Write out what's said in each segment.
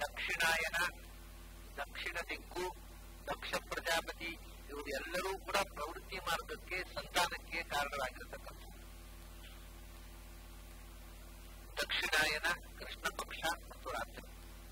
ದಕ್ಷಿಣಾಯನ ದಕ್ಷಿಣ ದಿಕ್ಕು ದಕ್ಷ ಪ್ರಜಾಪತಿ ಇವರು ಎಲ್ಲರೂ ಕೂಡ ಪ್ರವೃತ್ತಿ ಮಾರ್ಗಕ್ಕೆ ಸಂತಾನಕ್ಕೆ ಕಾರಣರಾಗಿರತಕ್ಕಂಥ ದಕ್ಷಿಣಾಯನ ಕೃಷ್ಣ ಪಕ್ಷ ಮತ್ತು ರಾತ್ರಿ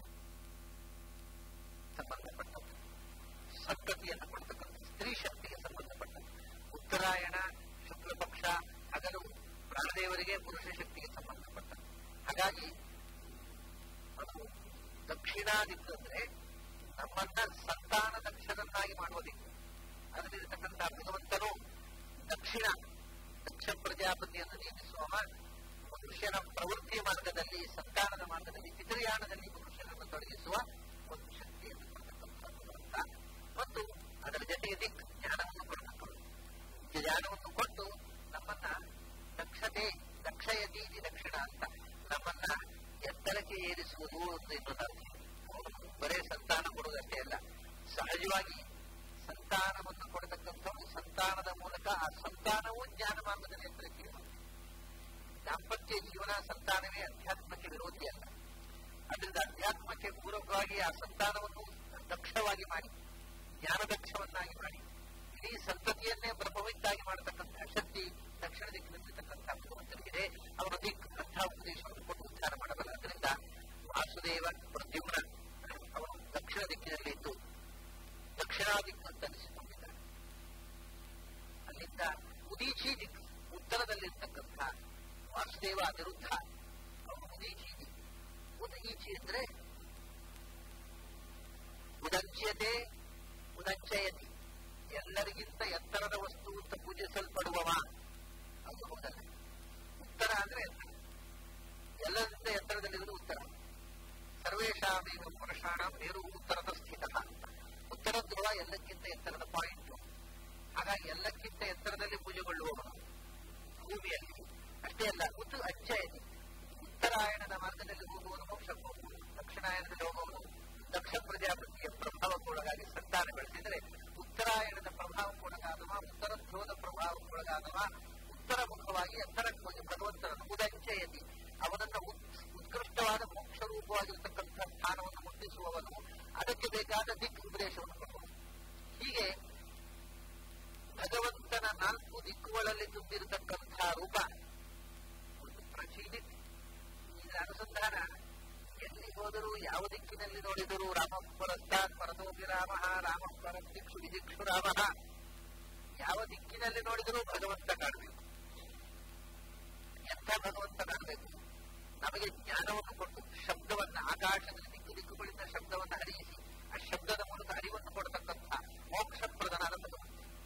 ಸಂಬಂಧಪಟ್ಟದ್ದು ಸಂತತಿಯನ್ನು ಕೊಡ್ತಕ್ಕಂಥ ಸ್ತ್ರೀ ಶಕ್ತಿಗೆ ಸಂಬಂಧಪಟ್ಟದ್ದು ಉತ್ತರಾಯಣ ಶುಕ್ಲ ಪಕ್ಷ ಹಗಲು ಪ್ರಾಣದೇವರಿಗೆ ಪುರುಷ ಶಕ್ತಿಗೆ ಸಂಬಂಧಪಟ್ಟದ್ದು ಹಾಗಾಗಿ ಅದು ದಕ್ಷಿಣ ದಿಕ್ಕು ಅಂದ್ರೆ ನಮ್ಮನ್ನ ಸಂತಾನ ದಕ್ಷರನ್ನಾಗಿ ಮಾಡುವ ದಿಕ್ಕು ಅದರಲ್ಲಿರತಕ್ಕಂಥ ಭಗವಂತನು ದಕ್ಷಿಣ ದಕ್ಷ ಪ್ರಜಾಪತಿಯನ್ನು ನೇಮಿಸುವವ ಮನುಷ್ಯನ ಪ್ರವೃತ್ತಿ ಮಾರ್ಗದಲ್ಲಿ ಸಂತಾನದ ಮಾರ್ಗದಲ್ಲಿ ಪಿತೃಯಾನದಲ್ಲಿ ಮನುಷ್ಯನನ್ನು ತೊಡಗಿಸುವ ಒಂದು ಶಕ್ತಿಯನ್ನು ಕೊಡ್ತಕ್ಕಂಥ ಭಗವಂತ ಮತ್ತು ಅದರ ಜೊತೆಗೆ ದಿಕ್ ಜ್ಞಾನವನ್ನು ಕೊಡಬೇಕು ಜ್ಞಾನವನ್ನು ಕೊಟ್ಟು ನಮ್ಮನ್ನ ದಕ್ಷತೆ ದಕ್ಷಯತಿ ದಕ್ಷಿಣ ಅಂತ ನಮ್ಮನ್ನ ಎತ್ತರಕ್ಕೆ ಏರಿಸುವುದು ಒಂದು ಇನ್ನೊಂದು ಬರೇ ಸಂತಾನ ಕೊಡುವುದಷ್ಟೇ ಅಲ್ಲ ಸಹಜವಾಗಿ ಸಂತಾನವನ್ನು ಕೊಡತಕ್ಕಂಥವು ಸಂತಾನದ ಮೂಲಕ ಆ ಸಂತಾನವು ಜ್ಞಾನ ಮಾರ್ಗದಲ್ಲಿ ಎತ್ತರಕ್ಕೆ ಇರುವುದು ದಾಂಪತ್ಯ ಜೀವನ ಸಂತಾನವೇ ಅಧ್ಯಾತ್ಮಕ್ಕೆ ವಿರೋಧಿ ಅಲ್ಲ ಅದರಿಂದ ಅಧ್ಯಾತ್ಮಕ್ಕೆ ಪೂರಕವಾಗಿ ಆ ಸಂತಾನವನ್ನು ದಕ್ಷವಾಗಿ ಮಾಡಿ ಜ್ಞಾನದಕ್ಷವನ್ನಾಗಿ ಮಾಡಿ ಇಡೀ ಸಂತತಿಯನ್ನೇ ಬ್ರಹ್ಮವಿದ್ದಾಗಿ ಮಾಡತಕ್ಕಂತಹ ಶಕ್ತಿ ದಕ್ಷಿಣ ದಿಕ್ಕಿನಲ್ಲಿರ್ತಕ್ಕಂತಹ ಭಗವಂತನಿಗಿದೆ ಅವರ ದಿಕ್ ಅಂಥ ಉಪದೇಶವನ್ನು ಕೊಟ್ಟು ಉದ್ಧಾರ ಮಾಡಬಲ್ಲ ಅದರಿಂದ ವಾಸುದೇವ ಪ್ರದ್ಯುಮ್ನ ಅವರು ದಕ್ಷಿಣ ದಿಕ್ಕಿನಲ್ಲಿ ಇದ್ದು ದಕ್ಷಿಣಾ ದಿಕ್ಕು ಅಂತ ಅನಿಸಿಕೊಂಡಿದ್ದಾರೆ ಅಲ್ಲಿಂದ ಉದೀಚಿ ದಿಕ್ಕು ಉತ್ತರದಲ್ಲಿರ್ತಕ್ಕಂಥ ವಾಸುದೇವ ಅನಿರುದ್ಧ ಅವರು ಉದೀಚಿ ದಿಕ್ಕು ಉದೀಚಿ ಅಂದ್ರೆ ಉದಂಚ್ಯತೆ ಉದಂಚಯತಿ ಎಲ್ಲರಿಗಿಂತ ಎತ್ತರದ ವಸ್ತು ಅಂತ ಪೂಜಿಸಲ್ಪಡುವವ ಅದು ಹೌದಲ್ಲ ಉತ್ತರ ಅಂದ್ರೆ ಎತ್ತರ ಎಲ್ಲರಿಂದ ಎತ್ತರದಲ್ಲಿರುವುದು ಉತ್ತರ ಸರ್ವೇಶಾಮೇವ ಪುರುಷಾಣ ಮೇರು ಉತ್ತರದ ಸ್ಥಿತ ಅಂತ ಉತ್ತರ ಧ್ರುವ ಎಲ್ಲಕ್ಕಿಂತ ಎತ್ತರದ ಪಾಯಿಂಟ್ ಹಾಗಾಗಿ ಎಲ್ಲಕ್ಕಿಂತ ಎತ್ತರದಲ್ಲಿ ಪೂಜೆಗೊಳ್ಳುವವನು ಭೂಮಿಯಲ್ಲಿ ಅಷ್ಟೇ ಅಲ್ಲ ಉತ್ತು ಅಚ್ಚಯತಿ ಉತ್ತರಾಯಣದ ಮಾರ್ಗದಲ್ಲಿ ಹೋಗುವನು ಮೋಕ್ಷಕ್ಕೆ ಹೋಗುವುದು ದಕ್ಷಿಣಾಯನದಲ್ಲಿ ಹೋಗುವನು ದಕ್ಷ ಪ್ರಜಾಪತಿಯ ಪ್ರಭಾವಕ್ಕೊಳಗಾಗಿ ಸಂತಾನ ಬೆಳೆಸಿದರೆ ಉತ್ತರಾಯಣದ ಪ್ರಭಾವಕ್ಕೊಳಗಾದವ ಉತ್ತರ ಧ್ರುವದ ಪ್ರಭಾವಕ್ಕೊಳಗಾದವ ಉತ್ತರ ಮುಖವಾಗಿ ಎತ್ತರಕ್ಕೆ ಹೋಗಿ ಭಗವಂತನನ್ನು ಉದಂಚಯತಿ ಅವನನ್ನು ಉತ್ಕೃಷ್ಟವಾದ ಮೋಕ್ಷ ರೂಪವಾಗಿರತಕ್ಕಂಥ ಸ್ಥಾನವನ್ನು ಮುಟ್ಟಿಸುವವನು ಅದಕ್ಕೆ ಬೇಕಾದ ದಿಕ್ ಉಪದೇಶವನ್ನು ಕೊಡುವನು ಹೀಗೆ ಭಗವಂತನ ನಾಲ್ಕು ದಿಕ್ಕುಗಳಲ್ಲಿ ತುಂಬಿರತಕ್ಕಂಥ ರೂಪ ಒಂದು ಪ್ರಚೀನಿ ಇದರ ಅನುಸಂಧಾನ ಎಲ್ಲಿ ಹೋದರೂ ಯಾವ ದಿಕ್ಕಿನಲ್ಲಿ ನೋಡಿದರೂ ರಾಮ ಪರಸ್ತಾತ್ ಪರತೋಪಿ ರಾಮ ರಾಮ ಪರ ದಿಕ್ಷು ವಿದಿಕ್ಷು ರಾಮ ಯಾವ ದಿಕ್ಕಿನಲ್ಲಿ ನೋಡಿದರೂ ಭಗವಂತ ಕಾಣಬೇಕು ಎಂಥ ಭಗವಂತ ಕಾಣಬೇಕು ನಮಗೆ ಜ್ಞಾನವನ್ನು ಕೊಟ್ಟು ಶಬ್ದವನ್ನ ಆಕಾಶದಲ್ಲಿ ದಿಕ್ಕು ದಿಕ್ಕುಗಳಿಂದ ಶಬ್ದವನ್ನು ಹರಿಯಿಸಿ ಆ ಶಬ್ದದ ಮೂಲಕ ಅರಿವನ್ನು ಕೊಡತಕ್ಕಂಥ ಮೋಕ್ಷಪ್ರದನಾದ ಭಗವಂತ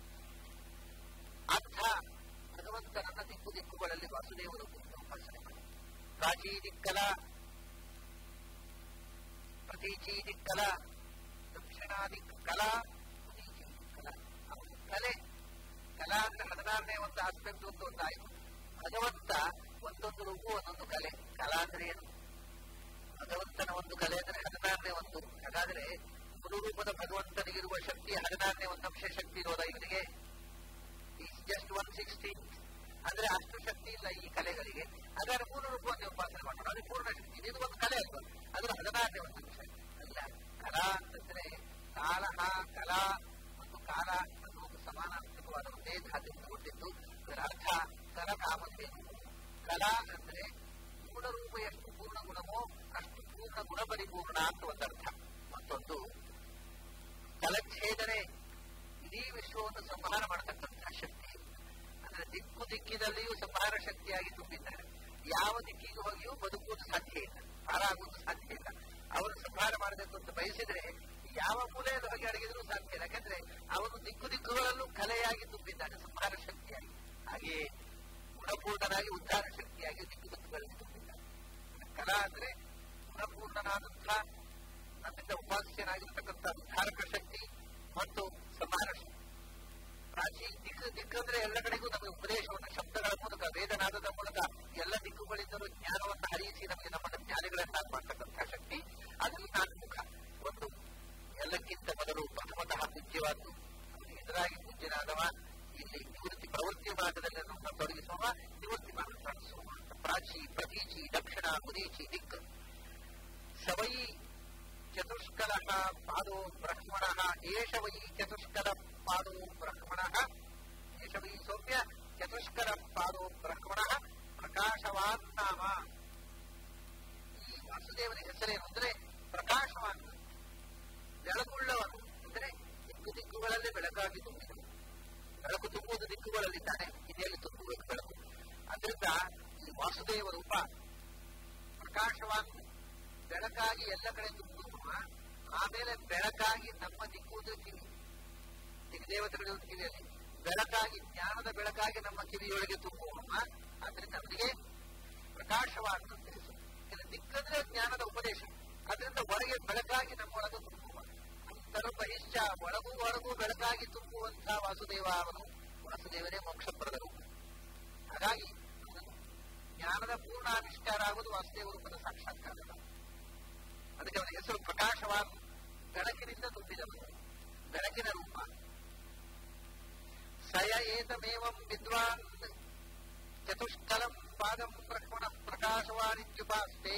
ಅಂಥ ಭಗವಂತನನ್ನ ದಿಕ್ಕು ದಿಕ್ಕುಗಳಲ್ಲಿ ವಾಸುದೇವರು ಕುರಿತು ಉಪಾಸನೆ ಮಾಡಿ ಪ್ರಾಚೀ ದಿಕ್ಕಲ ಪ್ರತೀಚಿ ದಿಕ್ಕಲ ದಕ್ಷಿಣಾದಿ ಕಲಾ ಉದೀಚಿ ದಿಕ್ಕಲ ಅವನು ಕಲೆ ಕಲಾ ಅಂದ್ರೆ ಹದಿನಾರನೇ ಒಂದು ಆಸ್ಪೆಕ್ಟ್ ಒಂದು ಒಂದಾಯಿತು ಭಗವಂತ ಒಂದೊಂದು ರೂಪು ಒಂದೊಂದು ಕಲೆ ಕಲಾ ಅಂದ್ರೆ ಏನು ಭಗವಂತನ ಒಂದು ಕಲೆ ಅಂದ್ರೆ ಹದಿನಾರನೇ ಒಂದು ಹಾಗಾದ್ರೆ ಗುರುರೂಪದ ಭಗವಂತನಿಗಿರುವ ಶಕ್ತಿ ಹದಿನಾರನೇ ಒಂದು ಅಂಶ ಶಕ್ತಿ ಇರೋದ ಇವನಿಗೆ ಜಸ್ಟ್ ಒನ್ ಸಿಕ್ಸ್ಟಿ ಅಂದ್ರೆ ಅಷ್ಟು ಶಕ್ತಿ ಇಲ್ಲ ಈ ಕಲೆಗಳಿಗೆ ಹಾಗಾದ್ರೆ ಮೂರು ರೂಪವನ್ನು ಉಪಾಸನೆ ಮಾಡೋಣ ಅದು ಪೂರ್ಣ ಶಕ್ತಿ ಇದು ಒಂದು ಕಲೆ ಅಲ್ವಾ ಅದರ ಹದಿನಾರನೇ ಒಂದು ಅಂಶ ಅಲ್ಲ ಕಲಾ ಅಂತಂದ್ರೆ ಕಾಲ ಕಲಾ ಮತ್ತು ಕಾಲ ಅನ್ನೋದು ಸಮಾನಾರ್ಥಕವಾದ ಒಂದೇ ಧಾತುವನ್ನು ಕೊಟ್ಟಿದ್ದು ಇದರ ಅರ್ಥ ಕಲಕಾಮಧೇನು ಕಲಾ ಅಂದ್ರೆ ಗುಣರೂಪ ಎಷ್ಟು ಪೂರ್ಣ ಗುಣವೋ ಅಷ್ಟು ಪೂರ್ಣ ಗುಣ ಪರಿಪೂರ್ಣ ಅಂತ ಒಂದರ್ಥ ಮತ್ತೊಂದು ಕಲಚ್ಛೇದನೆ ಇಡೀ ವಿಶ್ವವನ್ನು ಸಂಹಾರ ಮಾಡತಕ್ಕಂತಹ ಶಕ್ತಿ ಅಂದ್ರೆ ದಿಕ್ಕು ದಿಕ್ಕಿನಲ್ಲಿಯೂ ಸಂಹಾರ ಶಕ್ತಿಯಾಗಿ ತುಂಬಿದ್ದಾರೆ ಯಾವ ದಿಕ್ಕಿಗೆ ಹೋಗಿಯೂ ಬದುಕುವುದು ಸಾಧ್ಯ ಇಲ್ಲ ಪಾರಾಗುವುದು ಸಾಧ್ಯ ಇಲ್ಲ ಅವರು ಸಂಹಾರ ಮಾಡಬೇಕು ಅಂತ ಬಯಸಿದ್ರೆ ಯಾವ ಮೂಲೆಯಲ್ಲಿ ಹೋಗಿ ಅಡಗಿದ್ರೂ ಸಾಧ್ಯ ಇಲ್ಲ ಯಾಕಂದ್ರೆ ಅವನು ದಿಕ್ಕು ದಿಕ್ಕುಗಳಲ್ಲೂ ಕಲೆಯಾಗಿ ತುಂಬಿದ್ದಾನೆ ಸಂಹಾರ ಶಕ್ತಿಯಾಗಿ ಹಾಗೆಯೇ ಗುಣಪೂರ್ಣನಾಗಿ ಉದ್ಧಾರ ಶಕ್ತಿಯಾಗಿ ದಿಕ್ಕು ದಿಕ್ಕುಗಳಲ್ಲಿ ತುಂಬಿದ್ದಾನೆ ಕಲಾ ಅಂದ್ರೆ ಗುಣಪೂರ್ಣನಾದಂಥ ನಮ್ಮಿಂದ ಉಪಾಸ್ಯನಾಗಿರ್ತಕ್ಕಂಥ ಉದ್ಧಾರಕ ಶಕ್ತಿ ಮತ್ತು ಸಂಹಾರ ಶಕ್ತಿ ಪ್ರಾಚೀನ ದಿಕ್ಕು ದಿಕ್ಕಂದ್ರೆ ಎಲ್ಲ ಕಡೆಗೂ ನಮಗೆ ಉಪದೇಶವನ್ನು ಶಬ್ದಗಳ ಮೂಲಕ ವೇದನಾದದ ಮೂಲಕ ಎಲ್ಲ ದಿಕ್ಕುಗಳಿಂದಲೂ ಜ್ಞಾನವನ್ನು ಹರಿಯಿಸಿ ನಮಗೆ ನಮ್ಮನ್ನು ಜ್ಞಾನಿಗಳನ್ನಾಗಿ ಮಾಡ್ತಕ್ಕಂಥ ಶಕ್ತಿ ಅದರಲ್ಲಿ ನಾಲ್ಕು ಮುಖ ಒಂದು ಎಲ್ಲಕ್ಕಿಂತ ಮೊದಲು ಪ್ರಥಮತಃ ಪೂಜ್ಯವಾದ್ದು ಅದಕ್ಕೆ ಎದುರಾಗಿ ಪೂಜ್ಯನಾದವ ಇಲ್ಲಿ ನಿವೃತ್ತಿ ಪ್ರವೃತ್ತಿ ಮಾರ್ಗದಲ್ಲಿ ನಮ್ಮನ್ನು ತೊಡಗಿಸುವ ನಿವೃತ್ತಿ ಮಾರ್ಗ ಪ್ರಾರ್ಥಿಸುವ ಪ್ರಾಚಿ ಪ್ರತೀಚಿ ದಕ್ಷಿಣ ಉದೀಚಿ ದಿಕ್ ಸವಯಿ ಚತುಷ್ಕಲ ಪಾದೋ ಬ್ರಹ್ಮಣ ಏಷ ವೈ ಚತುಷ್ಕಲ ಪಾದೋ ಬ್ರಹ್ಮಣ ಏಷ ವೈ ಸೌಮ್ಯ ಚತುಷ್ಕಲ ಪಾದೋ ಬ್ರಹ್ಮಣ ಪ್ರಕಾಶವಾನ್ ನಾಮ ಈ ವಾಸುದೇವನ ಹೆಸರೇನು ಅಂದ್ರೆ ಪ್ರಕಾಶವಾನ್ ಬೆಳಗುಳ್ಳವನು ಅಂದ್ರೆ ದಿಕ್ಕು ದಿಕ್ಕುಗಳಲ್ಲಿ ಬೆಳಕಾಗಿ ತುಂಬಿದೆ ಬೆಳಕು ತುಂಬುವುದು ದಿಕ್ಕುಗಳಲ್ಲಿದ್ದಾನೆ ಇದೆಯಲ್ಲಿ ತುಂಬಬೇಕು ಬೆಳಕು ಅದರಿಂದ ಈ ವಾಸುದೇವ ರೂಪ ಪ್ರಕಾಶವಾನ್ ಬೆಳಕಾಗಿ ಎಲ್ಲ ಕಡೆ ತುಂಬುವ ಆಮೇಲೆ ಬೆಳಕಾಗಿ ನಮ್ಮ ದಿಕ್ಕುವುದು ಕಿವಿ ದಿಗ್ದೇವತೆಗಳ ಕಿವಿಯಲ್ಲಿ ಬೆಳಕಾಗಿ ಜ್ಞಾನದ ಬೆಳಕಾಗಿ ನಮ್ಮ ಕಿವಿಯೊಳಗೆ ತುಂಬುವ ಆದ್ರಿಂದ ಅವನಿಗೆ ಪ್ರಕಾಶವಾನ್ ಅಂತ ಹೆಸರು ಇದು ದಿಕ್ಕಂದ್ರೆ ಜ್ಞಾನದ ಉಪದೇಶ ಅದರಿಂದ ಒಳಗೆ ಬೆಳಕಾಗಿ ನಮ್ಮೊಳಗೆ ತುಂಬುವ ಅಂತರ ಬಹಿಷ್ಠ ಒಳಗೂ ಹೊರಗೂ ಬೆಳಕಾಗಿ ತುಂಬುವಂತಹ ವಾಸುದೇವ ಅವನು ವಾಸುದೇವರೇ ಮೋಕ್ಷಪ್ರದ ರೂಪ ಹಾಗಾಗಿ ಜ್ಞಾನದ ಪೂರ್ಣ ಆವಿಷ್ಕಾರ ಆಗುವುದು ವಾಸುದೇವ ರೂಪದ ಸಾಕ್ಷಾತ್ಕಾರ ಅದಕ್ಕೆ ಅವನ ಹೆಸರು ಪ್ರಕಾಶವಾನ್ ಬೆಳಕಿನಿಂದ ತುಂಬಿದವನು ಬೆಳಕಿನ ರೂಪ ಸಯ ಏತಮೇವಂ ವಿದ್ವಾನ್ ಚತುಷ್ಕಲಂ ಪಾದಂ ಬ್ರಹ್ಮಣ ಪ್ರಕಾಶವಾನಿತ್ಯುಪಾಸ್ತೆ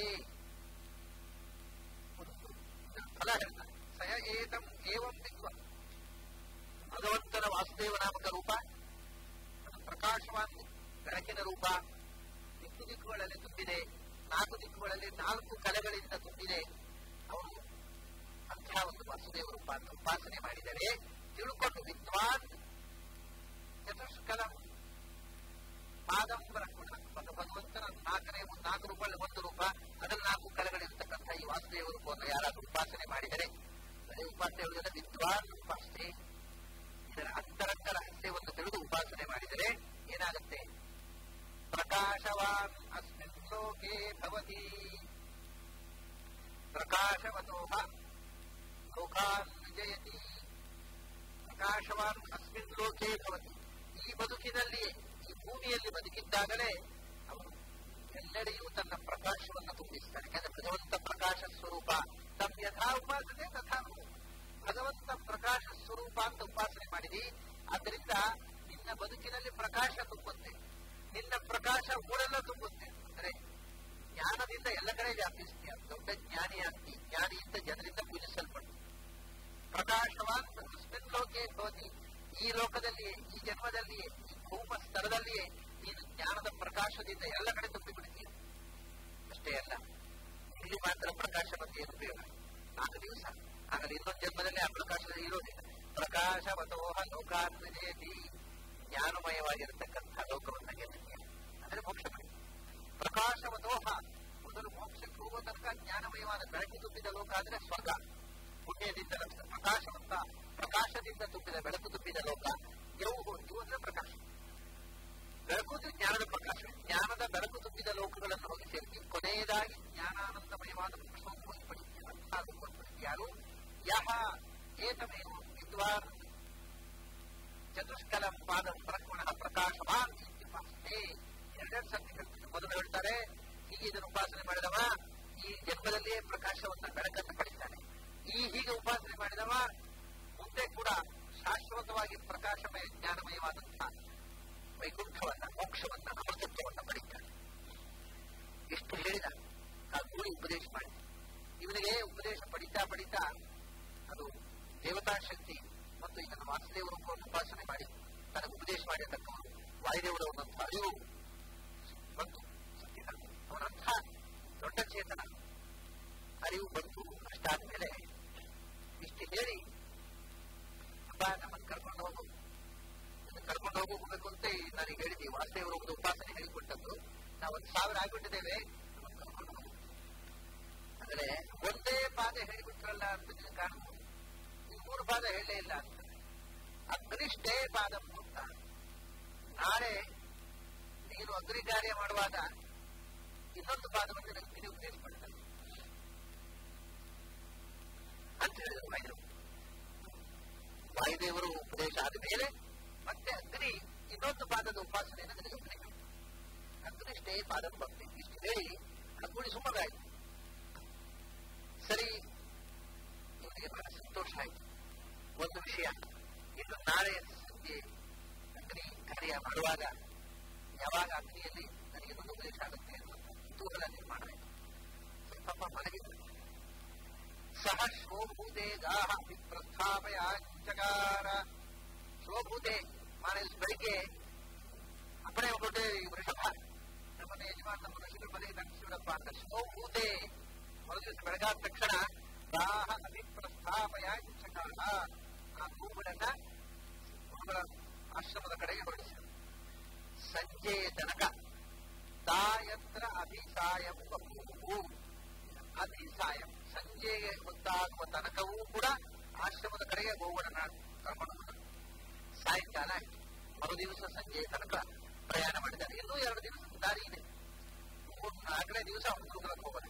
ಫಲ ಹೇಳ್ತಾರೆ ಸಯ ಏತಂ ಏವಂ ವಿದ್ವಾನ್ ಭಗವಂತನ ವಾಸುದೇವ ನಾಮಕ ರೂಪ ಅದು ಪ್ರಕಾಶವಾನ್ ಬೆಳಕಿನ ರೂಪ ದಿಕ್ಕು ದಿಕ್ಕುಗಳಲ್ಲಿ ತುಂಬಿದೆ ನಾಲ್ಕು ದಿಕ್ಕುಗಳಲ್ಲಿ ನಾಲ್ಕು ಕಲೆಗಳಿಂದ ತುಂಬಿದೆ ಅವರು ಅಂತಹ ಒಂದು ವಾಸುದೇವ ರೂಪ ಅಂತ ಉಪಾಸನೆ ಮಾಡಿದರೆ ತಿಳ್ಕೊಂಡು ವಿದ್ವಾನ್ ಚತುಷ್ಕಲಂ ಪಾದಂ ಬ್ರಹ್ಮಣ ಒಂದು ಭಗವಂತನ ನಾಲ್ಕನೇ ನಾಲ್ಕು ರೂಪದಲ್ಲಿ ಒಂದು ರೂಪ ಅದರಲ್ಲಿ ನಾಲ್ಕು ಕಲೆಗಳಿರ್ತಕ್ಕಂಥ ಈ ವಾಸುದೇವ ರೂಪವನ್ನು ಯಾರಾದ್ರೂ ಉಪಾಸನೆ ಮಾಡಿದರೆ ಅದೇ ಉಪಾಸನೆ ಹೇಳುವುದಲ್ಲ ವಿದ್ವಾನ್ ಉಪಾಸನೆ ಇದರ ಅಂತರಂಗ ರಹಸ್ಯವನ್ನು ತಿಳಿದು ಉಪಾಸನೆ ಮಾಡಿದರೆ ಏನಾಗುತ್ತೆ ಪ್ರಕಾಶವಾನ್ ಅಸ್ಮಿನ್ ಲೋಕೆ ಭವತಿ ಪ್ರಕಾಶವತೋಹ ಲೋಕಾನ್ ವಿಜಯತಿ ಪ್ರಕಾಶವಾನ್ ಅಸ್ಮಿನ್ ಲೋಕೆ ಭವತಿ ಈ ಬದುಕಿನಲ್ಲಿಯೇ ಈ ಭೂಮಿಯಲ್ಲಿ ಬದುಕಿದ್ದಾಗಲೇ ಅವನು ಎಲ್ಲೆಡೆಯೂ ತನ್ನ ಪ್ರಕಾಶವನ್ನು ತುಂಬಿಸ್ತಾನೆ ಯಾಕಂದ್ರೆ ಭಗವಂತ ಪ್ರಕಾಶ ಸ್ವರೂಪ ತಮ್ಮ ಯಥಾ ಉಪಾಸನೆ ತಥಾ ಭಗವಂತ ಪ್ರಕಾಶ ಸ್ವರೂಪ ಅಂತ ಉಪಾಸನೆ ಮಾಡಿದಿ ಆದ್ದರಿಂದ ನಿನ್ನ ಬದುಕಿನಲ್ಲಿ ಪ್ರಕಾಶ ತುಂಬುತ್ತೆ ನಿನ್ನ ಪ್ರಕಾಶ ಊರೆಲ್ಲ ತುಂಬುತ್ತೆ ಅಂದ್ರೆ ಜ್ಞಾನದಿಂದ ಎಲ್ಲ ಕಡೆ ವ್ಯಾಪಿಸ್ತೀಯ ದೊಡ್ಡ ಜ್ಞಾನಿ ಆಗ್ತಿ ಜ್ಞಾನಿಯಿಂದ ಜನರಿಂದ ಪೂಜಿಸಲ್ಪಟ್ಟು ಪ್ರಕಾಶವಾನ್ ಅಸ್ಮಿನ್ ಲೋಕೆ ಭವತಿ ಈ ಲೋಕದಲ್ಲಿಯೇ ಈ ಜನ್ಮದಲ್ಲಿಯೇ ಈ ಭೂಮ ಸ್ತರದಲ್ಲಿಯೇ ನೀನು ಜ್ಞಾನದ ಪ್ರಕಾಶದಿಂದ ಎಲ್ಲ ಕಡೆ ತುಂಬಿಬಿಡ್ತೀಯ ಅಷ್ಟೇ ಅಲ್ಲ ಇಲ್ಲಿ ಮಾತ್ರ ಪ್ರಕಾಶ ಬಂದು ಏನು ಉಪಯೋಗ ನಾಲ್ಕು ದಿವಸ ಆಗಲಿ ಇನ್ನೊಂದು ಜನ್ಮದಲ್ಲಿ ಆ ಪ್ರಕಾಶದಲ್ಲಿ ಇರೋದಿಲ್ಲ ಪ್ರಕಾಶವತೋಹ ಲೋಕಾನ್ ವಿಜಯತಿ ಜ್ಞಾನಮಯವಾಗಿರತಕ್ಕಂಥ ಲೋಕವನ್ನ ಗೆಲ್ಲಿದೆ ಅಂದರೆ ಮೋಕ್ಷ ಪಡಿ ಪ್ರಕಾಶವತೋಹ ಮೊದಲು ಮೋಕ್ಷಕ್ಕೆ ಹೋಗುವ ತನಕ ಜ್ಞಾನಮಯವಾದ ಬೆಳಕು ತುಂಬಿದ ಲೋಕ ಅಂದ್ರೆ ಸ್ವರ್ಗ ಪುಣ್ಯದಿಂದ ರಕ್ಷ ಪ್ರಕಾಶವಂತ ಪ್ರಕಾಶದಿಂದ ತುಂಬಿದ ಬೆಳಕು ತುಂಬಿದ ಲೋಕ ಯವು ಇವು ಅಂದ್ರೆ ಪ್ರಕಾಶ ಬೆಳಕು ಜ್ಞಾನದ ಪ್ರಕಾಶ ಜ್ಞಾನದ ಬೆಳಕು ತುಂಬಿದ ಲೋಕಗಳನ್ನು ಹೋಗಿ ಸೇರಿಸಿ ಕೊನೆಯದಾಗಿ ಜ್ಞಾನಾನಂದಮಯವಾದ ಮೋಕ್ಷವನ್ನು ಹೋಗಿ ಪಡಿತೀವಿ ಅಂತ ಯಾರು ಯಹ ಏತಮೇವ ವಿದ್ವಾನ್ ಚತುಷ್ಕಲಂ ಪಾದ ಬ್ರಹ್ಮಣ ಪ್ರಕಾಶವಾನ್ ಇತ್ಯುಪಾಸನೆ ಎರಡೆರಡು ಸರ್ತಿ ಹೇಳ್ತಾರೆ ಮೊದಲು ಹೇಳ್ತಾರೆ ಹೀಗೆ ಇದನ್ನು ಉಪಾಸನೆ ಮಾಡಿದವ ಈ ಜನ್ಮದಲ್ಲಿಯೇ ಪ್ರಕಾಶವನ್ನ ಬೆಳಕನ್ನು ಪಡಿತಾನೆ ಈ ಹೀಗೆ ಉಪಾಸನೆ ಮಾಡಿದವ ಮುಂದೆ ಕೂಡ ಶಾಶ್ವತವಾಗಿ ಪ್ರಕಾಶಮಯ ಜ್ಞಾನಮಯವಾದಂತಹ ವೈಕುಂಠವನ್ನ ಮೋಕ್ಷವನ್ನ ಅಮೃತತ್ವವನ್ನ ಪಡಿತಾನೆ ಇಷ್ಟು ಹೇಳಿದ ಆ ಗುರಿ ಉಪದೇಶ ಮಾಡಿ ಇವನಿಗೆ ಉಪದೇಶ ಪಡಿತಾ ಪಡಿತಾ ಅದು ದೇವತಾ ಶಕ್ತಿ ಮತ್ತು ಇದನ್ನು ವಾಸುದೇವ ರೂಪವನ್ನು ಉಪಾಸನೆ ಮಾಡಿ ತನಗೆ ಉಪದೇಶ ಮಾಡಿರ್ತಕ್ಕವರು ವಾಯುದೇವರವನ್ನಂಥ ಅರಿವು ಬಂತು ಸತ್ಯನ ಅವನಂಥ ದೊಡ್ಡ ಚೇತನ ಅರಿವು ಬಂತು ಅಷ್ಟಾದ್ಮೇಲೆ ಇಷ್ಟು ಹೇಳಿ ಅಪ್ಪ ನಮ್ಮನ್ನು ಕರ್ಕೊಂಡು ಹೋಗು ಕರ್ಕೊಂಡು ಹೋಗಬೇಕು ಅಂತ ನನಗೆ ಹೇಳಿದ್ವಿ ವಾಸುದೇವ ರೂಪದ ಉಪಾಸನೆ ಹೇಳಿಕೊಟ್ಟದ್ದು ನಾವು ಒಂದು ಸಾವಿರ ಆಗಿಬಿಟ್ಟಿದ್ದೇವೆ ಕರ್ಕೊಂಡು ಹೋಗು ಅಂದ್ರೆ ಒಂದೇ ಪಾದ ಹೇಳಿಬಿಟ್ರಲ್ಲ ಅಂತ ಕಾಣಬಹುದು ಮೂರು ಪಾದ ಹೇಳಲೇ ಇಲ್ಲ ಅಂತ ಅಗ್ನಿಷ್ಟೇ ಪಾದ ಅಂತ ನಾಳೆ ನೀನು ಅಗ್ನಿ ಕಾರ್ಯ ಮಾಡುವಾಗ ಇನ್ನೊಂದು ಪಾದವನ್ನು ನನಗೆ ಉಪದೇಶ ಮಾಡ್ತಾರೆ ಅಂತ ಹೇಳಿದರು ವಾಯುದೇವರು ವಾಯುದೇವರು ಉಪದೇಶ ಆದ ಮೇಲೆ ಮತ್ತೆ ಅಗ್ನಿ ಇನ್ನೊಂದು ಪಾದದ ಉಪಾಸನೆಯನ್ನು ನನಗೆ ಉಪದೇಶ ಅಗ್ನಿಷ್ಟೇ ಪಾದ ಭಕ್ತಿ ಇಷ್ಟು ಹೇಳಿ ಅಗ್ನಿ ಸುಮ್ಮಗಾಯಿತು ಸರಿ ಇವನಿಗೆ ಬಹಳ ಸಂತೋಷ ಆಯಿತು ಒಂದು ವಿಷಯ ಇನ್ನು ನಾಳೆ ಸಂಜೆ ಅಗ್ನಿ ಕಾರ್ಯ ಮಾಡುವಾಗ ಯಾವಾಗ ಅಗ್ನಿಯಲ್ಲಿ ನನಗೆ ಒಂದು ಉಪದೇಶ ಆಗುತ್ತೆ ಅನ್ನುವಂಥ ಕುತೂಹಲ ನಿರ್ಮಾಣ ಆಯಿತು ಸ್ವಲ್ಪ ಮಲಗಿದ ಸಹ ಶೋಭೂತೆ ಗಾಹ ಪ್ರಸ್ಥಾಪಯಾಂಚಕಾರ ಶೋಭೂತೆ ಮಾನ ಬೆಳಿಗ್ಗೆ ಅಪ್ಪಣೆ ಕೊಟ್ಟೆ ವೃಷಭ ನಮ್ಮನ್ನ ಯಜಮಾನ್ ನಮ್ಮ ಋಷಿಗಳ ಮನೆಗೆ ದಂಡಿಸಿಬಿಡಪ್ಪ ಅಂತ ಶೋಭೂತೆ ಮರುದಿವಸ ಬೆಳಗಾದ ತಕ್ಷಣ ಗಾಹ ಅಭಿಪ್ರಸ್ಥಾಪಯಾಂಚಕಾರ ಆ ಹೂಗಳನ್ನ ಗುರುಗಳ ಆಶ್ರಮದ ಕಡೆಗೆ ಹೊರಡಿಸಿದರು ಸಂಜೆಯ ತನಕ ತಾಯತ್ರ ಅಭಿಸಾಯಂ ಬಹು ಅಭಿಸಾಯಂ ಸಂಜೆಗೆ ಗೊತ್ತಾಗುವ ತನಕವೂ ಕೂಡ ಆಶ್ರಮದ ಕಡೆಗೆ ಗೋವುಗಳನ್ನ ಕರ್ಕೊಂಡು ಹೋದರು ಸಾಯಂಕಾಲ ಆಯ್ತು ಮರುದಿವಸ ಸಂಜೆಯ ತನಕ ಪ್ರಯಾಣ ಮಾಡಿದ್ದಾರೆ ಇನ್ನೂ ಎರಡು ದಿವಸ ದಾರಿ ಇದೆ ಮೂರು ನಾಲ್ಕನೇ ದಿವಸ ಹುಡುಗರಕ್ಕೆ ಹೋಗೋದು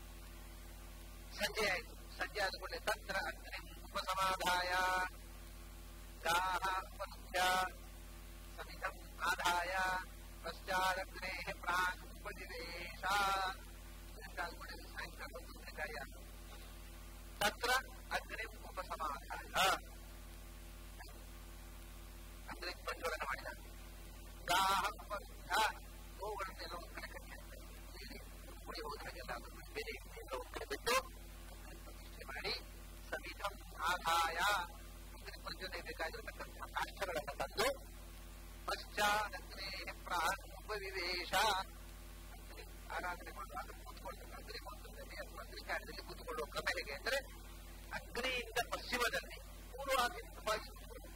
ಸಂಜೆ ಆಯ್ತು ಸಂಜೆ ಆದ ಕೂಡಲೇ ತತ್ರ ಅಗ್ನಿ ಉಪಸಮಾಧಾಯ ಗಾಹ ಉಪನುಧ್ಯ ಸಮಿತಂ ಆದಾಯ ಪಶ್ಚಾದಗ್ನೇ ಪ್ರಾಕ್ ಉಪನಿವೇಶ ಸಾಯಂಕಾಲ ಬಂದು ಕಾರ್ಯ ತತ್ರ ಅಗ್ನಿ ಉಪಸಮಾಧಾಯ ಅಗ್ನಿ ಪ್ರಜ್ವಲನ ಮಾಡಿದ ಗಾಹ ಉಪನುಧ್ಯ ಗೋವುಗಳನ್ನೆಲ್ಲ ಒಂದು ಕಡೆ ಕಟ್ಟಿ ಇಲ್ಲಿ ಮುಡಿ ಹೋದಾಗೆಲ್ಲ ಅದನ್ನು ಬೇರೆ ಎಲ್ಲ ಒಂದು ಕಡೆ ಬಿಟ್ಟು ಪ್ರತಿಷ್ಠೆ ಮಾಡಿ ಸಮಿತಂ ಆದಾಯ ಅಗ್ನಿ ಪ್ರಜ್ವಲನೆ ಬೇಕಾಗಿರತಕ್ಕಂತಹ ಕಾಷ್ಟಗಳನ್ನು ತಂದು ಪಶ್ಚಾದಗ್ನೇ ಪ್ರಾಗುಪವಿವೇಶ ಆರಾಧನೆ ಮಾಡುವಾಗ ಕೂತ್ಕೊಳ್ಬೇಕು ಅಗ್ನಿ ಮಂತ್ರದಲ್ಲಿ ಅಥವಾ ಅಗ್ನಿಕಾರ್ಯದಲ್ಲಿ ಕೂತ್ಕೊಳ್ಳುವ ಕ್ರಮ ಹೇಗೆ ಅಂದರೆ ಅಗ್ನಿಯಿಂದ ಪಶ್ಚಿಮದಲ್ಲಿ ಪೂರ್ವಾಭಿಮುಖವಾಗಿ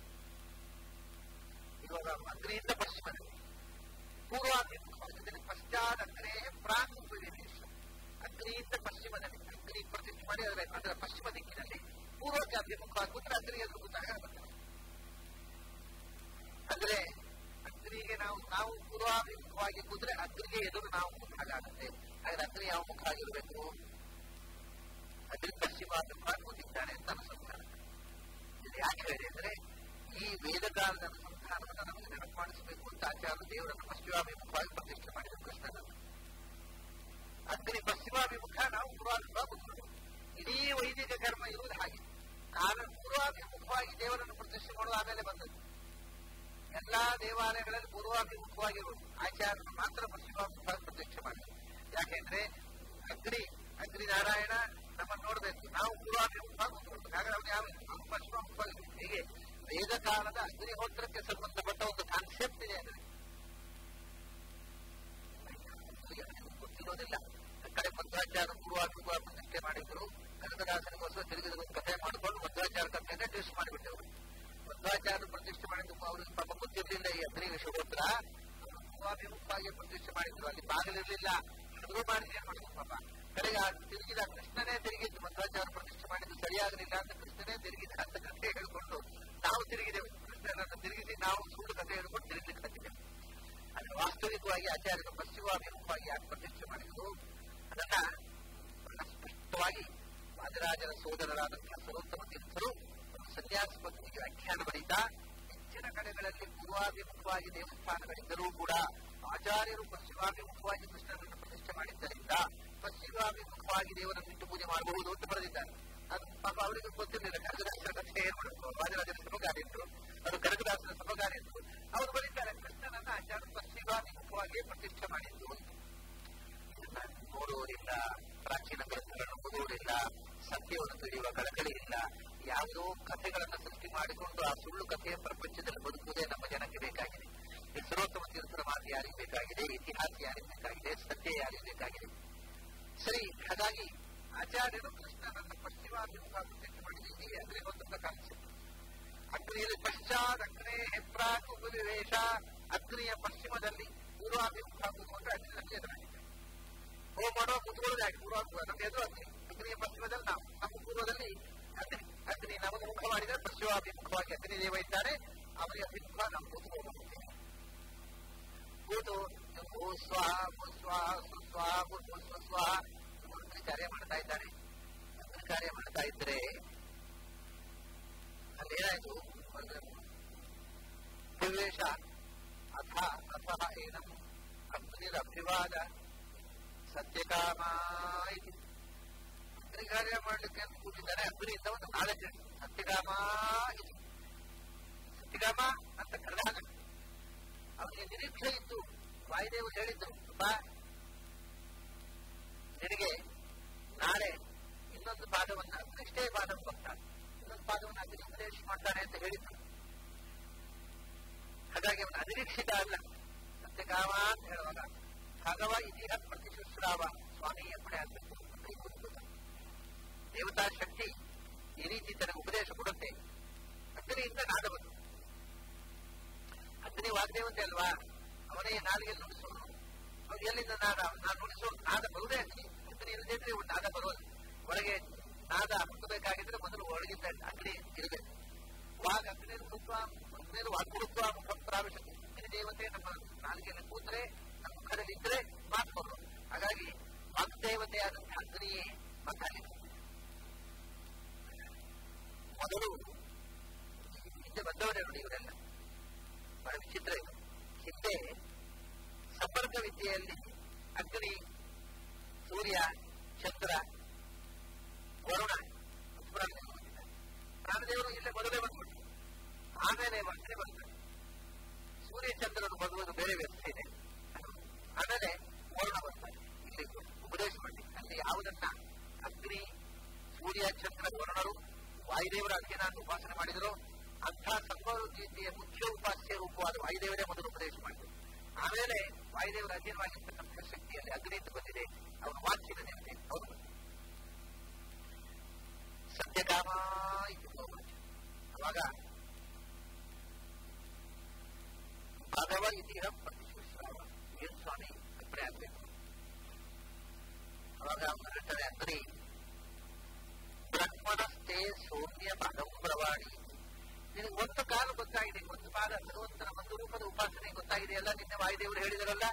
ಇವಾಗ ಅಗ್ನಿಯಿಂದ ಪಶ್ಚಿಮದಲ್ಲಿ ಪೂರ್ವಾಭಿಮುಖವಾಗಿ ಪಶ್ಚಾದಗ್ನೇ ಪ್ರಾಗುಪವಿವೇಶ ಅಗ್ನಿಯಿಂದ ಪಶ್ಚಿಮದಲ್ಲಿ ಅಗ್ನಿ ಪ್ರತಿಷ್ಠೆ ಮಾಡಿ ಅದರ ಅದರ ಪಶ್ಚಿಮ ದಿಕ್ಕಿನಲ್ಲಿ ಪೂರ್ವಕ್ಕೆ ಅಭಿಮುಖವಾಗಿ ಕೂತ್ರೆ ಅಗ್ನಿ ಎದುರು ಕೂತಾಗ ಬರ್ತದೆ ಅಂದ್ರೆ ಅಗ್ನಿಗೆ ನಾವು ನಾವು ಪೂರ್ವಾಭಿಮುಖವಾಗಿ ಕೂತ್ರೆ ಅಗ್ನಿಗೆ ಎದುರು ನಾವು ಹಾಗಾಗುತ್ತೆ ಹಾಗಾದ್ರೆ ಅಗ್ನಿ ಯಾವ ಮುಖ ಆಗಿರಬೇಕು ಅಗ್ನಿ ಪಶ್ಚಿಮಾಭಿಮುಖವಾಗಿ ಕೂತಿದ್ದಾನೆ ಅಂತ ಅನುಸಂಧಾನ ಇದು ಯಾಕೆ ಹೇಳಿ ಅಂದ್ರೆ ಈ ವೇದಕಾಲದ ಅನುಸಂಧಾನವನ್ನು ನಮಗೆ ನೆನಪು ಮಾಡಿಸಬೇಕು ಅಂತ ಆಚಾರ್ಯ ದೇವರನ್ನು ಪಶ್ಚಿಮಾಭಿಮುಖವಾಗಿ ಪ್ರತಿಷ್ಠೆ ಮಾಡಿದ ಕೃಷ್ಣನನ್ನು ಅಗ್ನಿ ಪಶ್ಚಿಮಾಭಿಮುಖ ನಾವು ಪೂರ್ವಾಭಿಮುಖ ಕೂತ್ಕೊಂಡು ಇಡೀ ವೈದಿಕ ಕರ್ಮ ಇರುವುದು ಹಾಗೆ ನಾನು ಪೂರ್ವಾಭಿಮುಖವಾಗಿ ದೇವರನ್ನು ಪ್ರತಿಷ್ಠೆ ಮಾಡುವ ಆಮೇಲೆ ಬಂದದ್ದು ಎಲ್ಲಾ ದೇವಾಲಯಗಳಲ್ಲಿ ಪೂರ್ವಾಭಿಮುಖವಾಗಿರುವುದು ಆಚಾರ್ಯರು ಮಾತ್ರ ಪಶ್ಚಿಮಾಭಿಮುಖವಾಗಿ ಪ್ರತಿಷ್ಠೆ ಮಾಡಿದರು ಯಾಕೆಂದ್ರೆ ಅಗ್ನಿ ಅಗ್ನಿ ನಾರಾಯಣ ನಮ್ಮನ್ನು ನೋಡಬೇಕು ನಾವು ಪೂರ್ವಾಭಿಮುಖವಾಗಿ ಕೂತ್ಕೊಳ್ಬೇಕು ಹಾಗಾದ್ರೆ ಅವ್ನು ಯಾವ ನಾವು ಪಶ್ಚಿಮಾಭಿಮುಖವಾಗಿ ಹೀಗೆ ವೇದ ಕಾಲದ ಅಗ್ನಿಹೋತ್ರಕ್ಕೆ ಸಂಬಂಧಪಟ್ಟ ಒಂದು ಕಾನ್ಸೆಪ್ಟ್ ಇದೆ ಅಂದ್ರೆ ಗೊತ್ತಿರೋದಿಲ್ಲ ಕಡೆ ಮಧ್ವಾಚಾರ ಪೂರ್ವಾಭಿಮುಖ ಪ್ರತಿಷ್ಠೆ ಮಾಡಿದ್ರು ಕನಕದಾಸನಿಗೋಸ್ಕರ ತಿರುಗಿದ ಒಂದು ಕಥೆ ಮಾಡಿಕೊಂಡು ಮಧ್ವಾಚಾರ ಕಥೆಯನ್ನೇ ಟೇಸ್ಟ್ ಮಾಡಿಬಿಟ್ಟೆವರು ಮಧ್ವಾಚಾರ್ಯ ಪ್ರತಿಷ್ಠೆ ಮಾಡಿದ್ದು ಅವ್ರಿಗೆ ಪಾಪ ಗೊತ್ತಿರಲಿಲ್ಲ ಈ ಅಗ್ನಿ ವಿಷಗೋತ್ರ ಪೂರ್ವಾಭಿಮುಖವಾಗಿ ಪ್ರತಿಷ್ಠೆ ಮಾಡಿದ್ರು ಅಲ್ಲಿ ಬಾಗಿಲಿರಲಿಲ್ಲ ಶುರು ಮಾಡಿ ಏನ್ ಮಾಡಿದ್ರು ಪಾಪ ಕಡೆಗೆ ಆ ತಿರುಗಿದ ಕೃಷ್ಣನೇ ತಿರುಗಿದ್ದು ಮಧ್ವಾಚಾರ್ಯ ಪ್ರತಿಷ್ಠೆ ಮಾಡಿದ್ದು ಸರಿಯಾಗಲಿಲ್ಲ ಅಂತ ಕೃಷ್ಣನೇ ತಿರುಗಿದ ಅಂತ ಕಥೆ ಹೇಳ್ಕೊಂಡು ನಾವು ತಿರುಗಿದೆವು ಕೃಷ್ಣನನ್ನು ತಿರುಗಿಸಿ ನಾವು ಸುಳ್ಳು ಕಥೆ ಹೇಳ್ಕೊಂಡು ತಿರುಗಲಿಕ್ಕೆ ಕಟ್ಟಿದ್ದೆವು ಆದರೆ ವಾಸ್ತವಿಕವಾಗಿ ಆಚಾರ್ಯರು ಪಶ್ಚಿಮಾಭಿಮುಖವಾಗಿ ಯಾಕೆ ಪ್ರತಿಷ್ಠೆ ಮಾಡಿದ್ರು ಅದನ್ನ ಬಹಳ ಸ್ಪಷ್ಟವಾಗಿ ವಾದರಾಜರ ಸೋದರರಾದಂತಹ ಸರೋತ್ತಮ ತೀರ್ಥರು ಸನ್ಯಾಸ ಪತ್ನಿಗೆ ವ್ಯಾಖ್ಯಾನ ಬರೀತಾ ಹೆಚ್ಚಿನ ಕಡೆಗಳಲ್ಲಿ ಪೂರ್ವಾಭಿಮುಖವಾಗಿ ದೇವಸ್ಥಾನಗಳಿದ್ದರೂ ಕೂಡ ಆಚಾರ್ಯರು ಪಶ್ಚಿಮಾಭಿಮುಖವಾಗಿ ಕೃಷ್ಣನನ್ನು ಪ್ರತಿಷ್ಠೆ ಮಾಡಿದ್ದರಿಂದ ಪಶ್ಚಿಮಾಭಿಮುಖವಾಗಿ ದೇವರನ್ನು ಬಿಟ್ಟು ಪೂಜೆ ಮಾಡಬಹುದು ಅಂತ ಬರೆದಿದ್ದಾರೆ ಅದು ಪಾಪ ಅವರಿಗೆ ಗೊತ್ತಿರಲಿಲ್ಲ ಕನಕದಾಸರ ಕಥೆ ಏನ್ ಮಾಡಬೇಕು ವಾದರಾಜರ ಸಮಗಾರಿದ್ರು ಅದು ಕನಕದಾಸರ ಸಮಗಾರಿದ್ರು ಅವರು ಬರೀತಾರೆ ಕೃಷ್ಣನನ್ನ ಆಚಾರ್ಯ ಪಶ್ಚಿಮಾಭಿಮುಖವಾಗಿ ಪ್ರತಿಷ್ಠೆ ಮಾಡಿದ್ದು ಅಂತ ಇದನ್ನ ನೋಡುವುದಿಲ್ಲ ಪ್ರಾಚೀನ ಗ್ರಂಥಗಳನ್ನು ಓದುವುದಿಲ್ಲ ಸತ್ಯವನ್ನು ತಿಳಿಯುವ ಕಳಕಳಿ ಇಲ್ಲ ಯಾವುದೋ ಕಥೆಗಳನ್ನು ಸೃಷ್ಟಿ ಮಾಡಿಕೊಂಡು ಆ ಸುಳ್ಳು ಕಥೆಯ ಪ್ರಪಂಚದಲ್ಲಿ ಬದುಕುವುದೇ ನಮ್ಮ ಜನಕ್ಕೆ ಬೇಕಾಗಿದೆ ಈ ಸರ್ವೋತ್ತಮ ತೀರ್ಥರ ಮಾತು ಯಾರಿಗೆ ಬೇಕಾಗಿದೆ ಇತಿಹಾಸ ಯಾರಿಗೆ ಬೇಕಾಗಿದೆ ಸತ್ಯ ಯಾರಿಗೆ ಬೇಕಾಗಿದೆ ಸರಿ ಹಾಗಾಗಿ ಆಚಾರ್ಯರು ಕೃಷ್ಣನನ್ನು ಪಶ್ಚಿಮಾಭಿಮುಖ ಪ್ರತಿಷ್ಠೆ ಮಾಡಿದ್ದೀವಿ ಅಂದ್ರೆ ಒಂದು ಕಾನ್ಸೆಪ್ಟ್ ಅಗ್ನಿಯಲ್ಲಿ ಪಶ್ಚಾತ್ ಅಗ್ನೇ ಹೆಪ್ರಾಕ್ ಉಪವಿವೇಶ ಅಗ್ನಿಯ ಪಶ್ಚಿಮದಲ್ಲಿ ಪೂರ್ವಾಭಿಮುಖ ಕೂತ್ಕೊಂಡ್ರೆ ಅಗ್ನಿನಲ್ಲಿ ಎದುರಾಗಿದೆ ಹೋಮ ಮಾಡುವ ಕೂತ್ಕೊಳ್ಳೋದಾಗಿ ಪೂರ್ವಾಭಿಮುಖ ನಮ್ಮ ಎದುರು ಅಗ್ನಿ ಅಗ್ನಿಯ ಪಶ್ಚಿಮದಲ್ಲಿ ನಾವು ನಮ್ಮ ಪೂರ್ವದಲ್ಲಿ ಅಗ್ನಿ ಅಗ್ನಿ ನಮಗೆ ಮುಖ ಮಾಡಿದರೆ ಪಶ್ಚಿಮಾಭಿಮುಖವಾಗಿ ಅಗ್ನಿ ದೇವ ಇದ್ದಾರೆ ಅವರಿಗೆ ಅಭಿಮುಖ ನಾವು ಕೂತ್ಕೊಳ್ಳಬಹುದು ಕೂತು ಭೂ ಸ್ವಾಹ ಭೂ ಸ್ವಾಹ ಸುಸ್ವಾಹ ಭೂ ಸ್ವಸ್ವಾಹ ಮಂತ್ರಿ ಕಾರ್ಯ ಮಾಡ್ತಾ ಇದ್ದಾನೆ ಮಂತ್ರಿ ಕಾರ್ಯ ಮಾಡ್ತಾ ಇದ್ರೆ ಅಲ್ಲೇನಾಯ್ತು ಪ್ರವೇಶ ಅಥ ಅಥ ಏನಂ ಅಗ್ನಿರಭಿವಾದ ಸತ್ಯಕಾಮ ಇತಿ ಅಗ್ನಿ ಕಾರ್ಯ ಮಾಡ್ಲಿಕ್ಕೆ ಅಂತ ಕೂತಿದ್ದಾನೆ ಅಗ್ನಿಯಿಂದ ಒಂದು ನಾಳೆ ಸತ್ಯಕಾಮ ಇತಿ ಸತ್ಯಕಾಮ ಅಂತ ಕರೆದಾಗ ಅವನಿಗೆ ನಿರೀಕ್ಷೆ ಇತ್ತು ವಾಯುದೇವರು ಹೇಳಿದ್ರು ಬಾ ನಿನಗೆ ನಾಳೆ ಇನ್ನೊಂದು ಪಾದವನ್ನ ಇಂದ ಅಲ್ಲ ಸತ್ಯಕಾಮ ಅಂತ ಹೇಳುವಾಗ ಭಗವ ಇತಿಹ ಪ್ರತಿಶುಶ್ರಾವ ಸ್ವಾಮಿ ಎಪ್ಪಡೆ ಆಗಬೇಕು ದೇವತಾ ಶಕ್ತಿ ಈ ರೀತಿ ತನಗೆ ಉಪದೇಶ ಕೊಡುತ್ತೆ ಅಗ್ನಿಯಿಂದ ನಾದ ಬಂತು ಅಗ್ನಿ ವಾಗ್ದೇವತೆ ಅಲ್ವಾ ಅವನೇ ನಾಲಿಗೆ ನುಡಿಸೋನು ಅವ್ರು ಎಲ್ಲಿಂದ ನಾದ ನಾನು ನುಡಿಸೋ ನಾದ ಬರುವುದೇ ಅಗ್ನಿ ಅಗ್ನಿ ಇಲ್ಲದೇ ಇದ್ರೆ ನಾದ ಬರೋದು ಹೊರಗೆ ನಾದ ಹುಟ್ಟಬೇಕಾಗಿದ್ರೆ ಮೊದಲು ಒಳಗಿದ್ದ ಅಗ್ನಿ ಇರಬೇಕು ವಾಗ್ ಅಗ್ನಿ ಮುಖ ಅಗ್ನಿ ವಾಗ್ಗುರುತ್ವ ಮುಖ ಪ್ರಾವಿಶತೆ ಅಗ್ನಿ ದೇವತೆ ನಮ್ಮ ನಾಲಿಗೆಯಲ್ಲಿ ಕೂತ್ರೆ ನಮ್ಮ ಮುಖದಲ್ಲಿ ಇದ್ರೆ ಮಾತು ಬರೋದು ಹಾಗಾಗಿ ವಾಗ್ದೇವತೆಯಾದಂತಹ ಅಗ್ನಿಯೇ ಮಾತಾಡಿದ ಮೊದಲು ಹಿಂದೆ ಬಂದವರೇ ನೋಡಿ ಇವರೆಲ್ಲ ಬಹಳ ವಿಚಿತ್ರ ಇದು ಹಿಂದೆ ಸಂಪರ್ಕ ವಿದ್ಯೆಯಲ್ಲಿ ಅಗ್ನಿ ಸೂರ್ಯ ಚಂದ್ರ ವರುಣ ಪ್ರಾಣದೇವರು ಪ್ರಾಣದೇವರು ಇಲ್ಲೇ ಮೊದಲೇ ಬಂದ್ಬಿಟ್ಟು ಆಮೇಲೆ ಅಗ್ನಿ ಬಂದರು ಸೂರ್ಯ ಚಂದ್ರನು ಬರುವುದು ಬೇರೆ ವ್ಯವಸ್ಥೆ ಇದೆ ಆಮೇಲೆ ವರುಣ ಬರ್ತಾರೆ ಇಲ್ಲಿ ಉಪದೇಶ ಮಾಡಿ ಅಲ್ಲಿ ಯಾವುದನ್ನ ಅಗ್ನಿ ಸೂರ್ಯ ಚಂದ್ರ ವರುಣರು ವಾಯುದೇವರ ಅಧ್ಯಯನ ಉಪಾಸನೆ ಮಾಡಿದರು ಅಂಥ ಸಂಭವ ರೀತಿಯ ಮುಖ್ಯ ಉಪಾಸ್ಯ ರೂಪವಾದ ವಾಯುದೇವರೇ ಮೊದಲು ಉಪದೇಶ ಮಾಡಿದರು ಆಮೇಲೆ ವಾಯುದೇವರ ಅಧೀನವಾಗಿರ್ತಕ್ಕಂಥ ಶಕ್ತಿಯಲ್ಲಿ ಅಗ್ನಿಯಿಂದ ಬಂದಿದೆ ಅವನು ವಾಚ್ಯದ ದೇವತೆ ಅವರು ಬಂದಿದೆ ಸತ್ಯಕಾಮ ಇದು ಅವಾಗ ಭಗವ ಇತಿಹ ಪ್ರತಿಶ್ರಾವ ಏನ್ ಸ್ವಾಮಿ ಅಪ್ಪಣೆ ಆಗ್ಬೇಕು ಅವಾಗ ಹೊರಟರೆ ಅಗ್ನಿ ಬ್ರಹ್ಮಣಸ್ಥೆ ಸೌಮ್ಯ ಪದಂಬ್ರವಾಣಿ ನಿನಗೆ ಒಂದು ಕಾಲ ಗೊತ್ತಾಗಿದೆ ಒಂದು ಪಾದ ಭಗವಂತನ ಒಂದು ರೂಪದ ಉಪಾಸನೆ ಗೊತ್ತಾಗಿದೆಯಲ್ಲ ನಿನ್ನೆ ವಾಯುದೇವರು ಹೇಳಿದರಲ್ಲ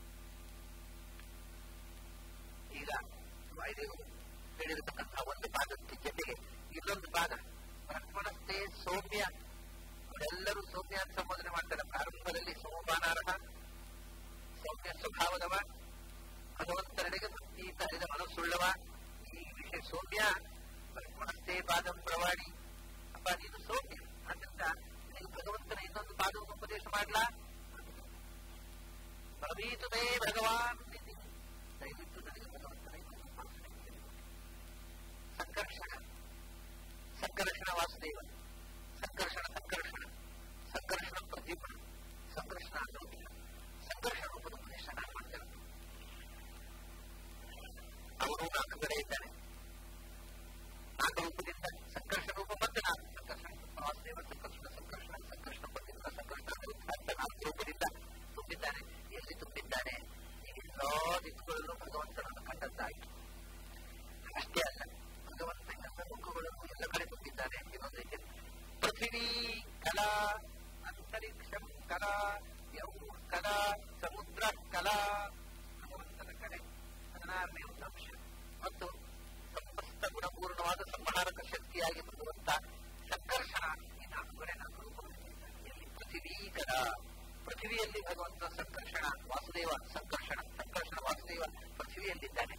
ಈಗ ವಾಯುದೇವರು ಹೇಳಿರತಕ್ಕಂಥ ಒಂದು ಪಾದಕ್ಕೆ ಜೊತೆಗೆ ಇನ್ನೊಂದು ಪಾದ ಬ್ರಹ್ಮಣಸ್ಥೆ ಸೌಮ್ಯ ಅವರೆಲ್ಲರೂ ಸೌಮ್ಯ ಅಂತ ಸಂಬೋಧನೆ ಮಾಡ್ತಾರೆ ಪ್ರಾರಂಭದಲ್ಲಿ ಸೋಮಪಾನಾರ್ಹ ಸೌಮ್ಯ ಸ್ವಭಾವದವ ಭಗವಂತನೆಡೆಗೆ ಭಕ್ತಿಯಿಂದ ಹರಿದ ಮನಸ್ಸುಳ್ಳವ ಈ ವಿಷಯ ಸೌಮ್ಯ ಬ್ರಹ್ಮಣಸ್ಥೆ ಪಾದಂ ಪ್ರವಾಣಿ ಅಪ್ಪ ನೀನು ಸೌಮ್ಯ ಆದ್ದರಿಂದ ನೀವು ಭಗವಂತನ ಇನ್ನೊಂದು ಪಾದವನ್ನು ಉಪದೇಶ ಮಾಡಲಾ ಪ್ರವೀತು ಮೇ ಭಗವಾನ್ ಇತಿ ದಯವಿಟ್ಟು ನನಗೆ ಭಗವಂತನ ಇನ್ನೊಂದು ಉಪಾಸನೆ ಸಂಕರ್ಷಣ ಸಂಕರ್ಷಣ ವಾಸುದೇವ ಸಂಕರ್ಷಣ ಸಂಕರ್ಷಣ ಸಂಕರ್ಷಣ ಪ್ರದೀಪಣ ಸಂಕರ್ಷಣ ಅನುಭವ ಸಂಕರ್ಷಣ ರೂಪದ ಉಪದೇಶ ನಾನು ಮಾಡ್ತೇನೆ ಅವನು ನಾಲ್ಕು ಕಡೆ ಇದ್ದಾನೆ ನಾಲ್ಕು ರೂಪದಿಂದ ಸಂಕರ್ಷ ರೂಪ ಮತ್ತೆ ನಾಲ್ಕು ಸಂಕರ್ಷಣ ವಾಸುದೇವ ಸಂಕರ್ಷಣ ಸಂಕರ್ಷಣ ಸಂಕರ್ಷಣ ಪ್ರದೀಪ ಸಂಕರ್ಷಣ ಅಂತ ನಾಲ್ಕು ರೂಪದಿಂದ ತುಂಬಿದ್ದಾನೆ ಎಲ್ಲಿ ತುಂಬಿದ್ದಾನೆ ಈ ಎಲ್ಲಾ ದಿಕ್ಕುಗಳಲ್ಲೂ ಭಗವಂತನನ್ನು ಕಂಡದ್ದಾಯಿತು ಅಷ್ಟೇ ಅಲ್ಲ ಭಗವಂತ ಎಲ್ಲ ಮುಖಗಳನ್ನು ಎಲ್ಲ ಕಡೆ ತುಂಬಿದ್ದಾನೆ ಇನ್ನೊಂದಕ್ಕೆ ಪೃಥಿವೀ ಕಲಾ ಅಂತರಿಕ್ಷಂ ಕಲಾ ಯೌ ಕಲಾ ಸಮುದ್ರ ಕಲಾ ಭಗವಂತನ ಕಡೆ ಹದಿನಾರನೇ ಒಂದು ಅಂಶ ಮತ್ತು ಸಮಸ್ತ ಗುಣಪೂರ್ಣವಾದ ಸಂಹಾರಕ ಶಕ್ತಿಯಾಗಿ ಬರುವಂತ ಸಂಕರ್ಷಣ ಈ ನಾಲ್ಕು ಕಡೆ ನಾಲ್ಕು ರೂಪಗಳಿದ್ದಾನೆ ಪೃಥಿವೀ ಕಲಾ ಪೃಥ್ವಿಯಲ್ಲಿ ಭಗವಂತ ಸಂಕರ್ಷಣ ವಾಸುದೇವ ಸಂಕರ್ಷಣ ಸಂಕರ್ಷಣ ವಾಸುದೇವ ಪೃಥ್ವಿಯಲ್ಲಿದ್ದಾನೆ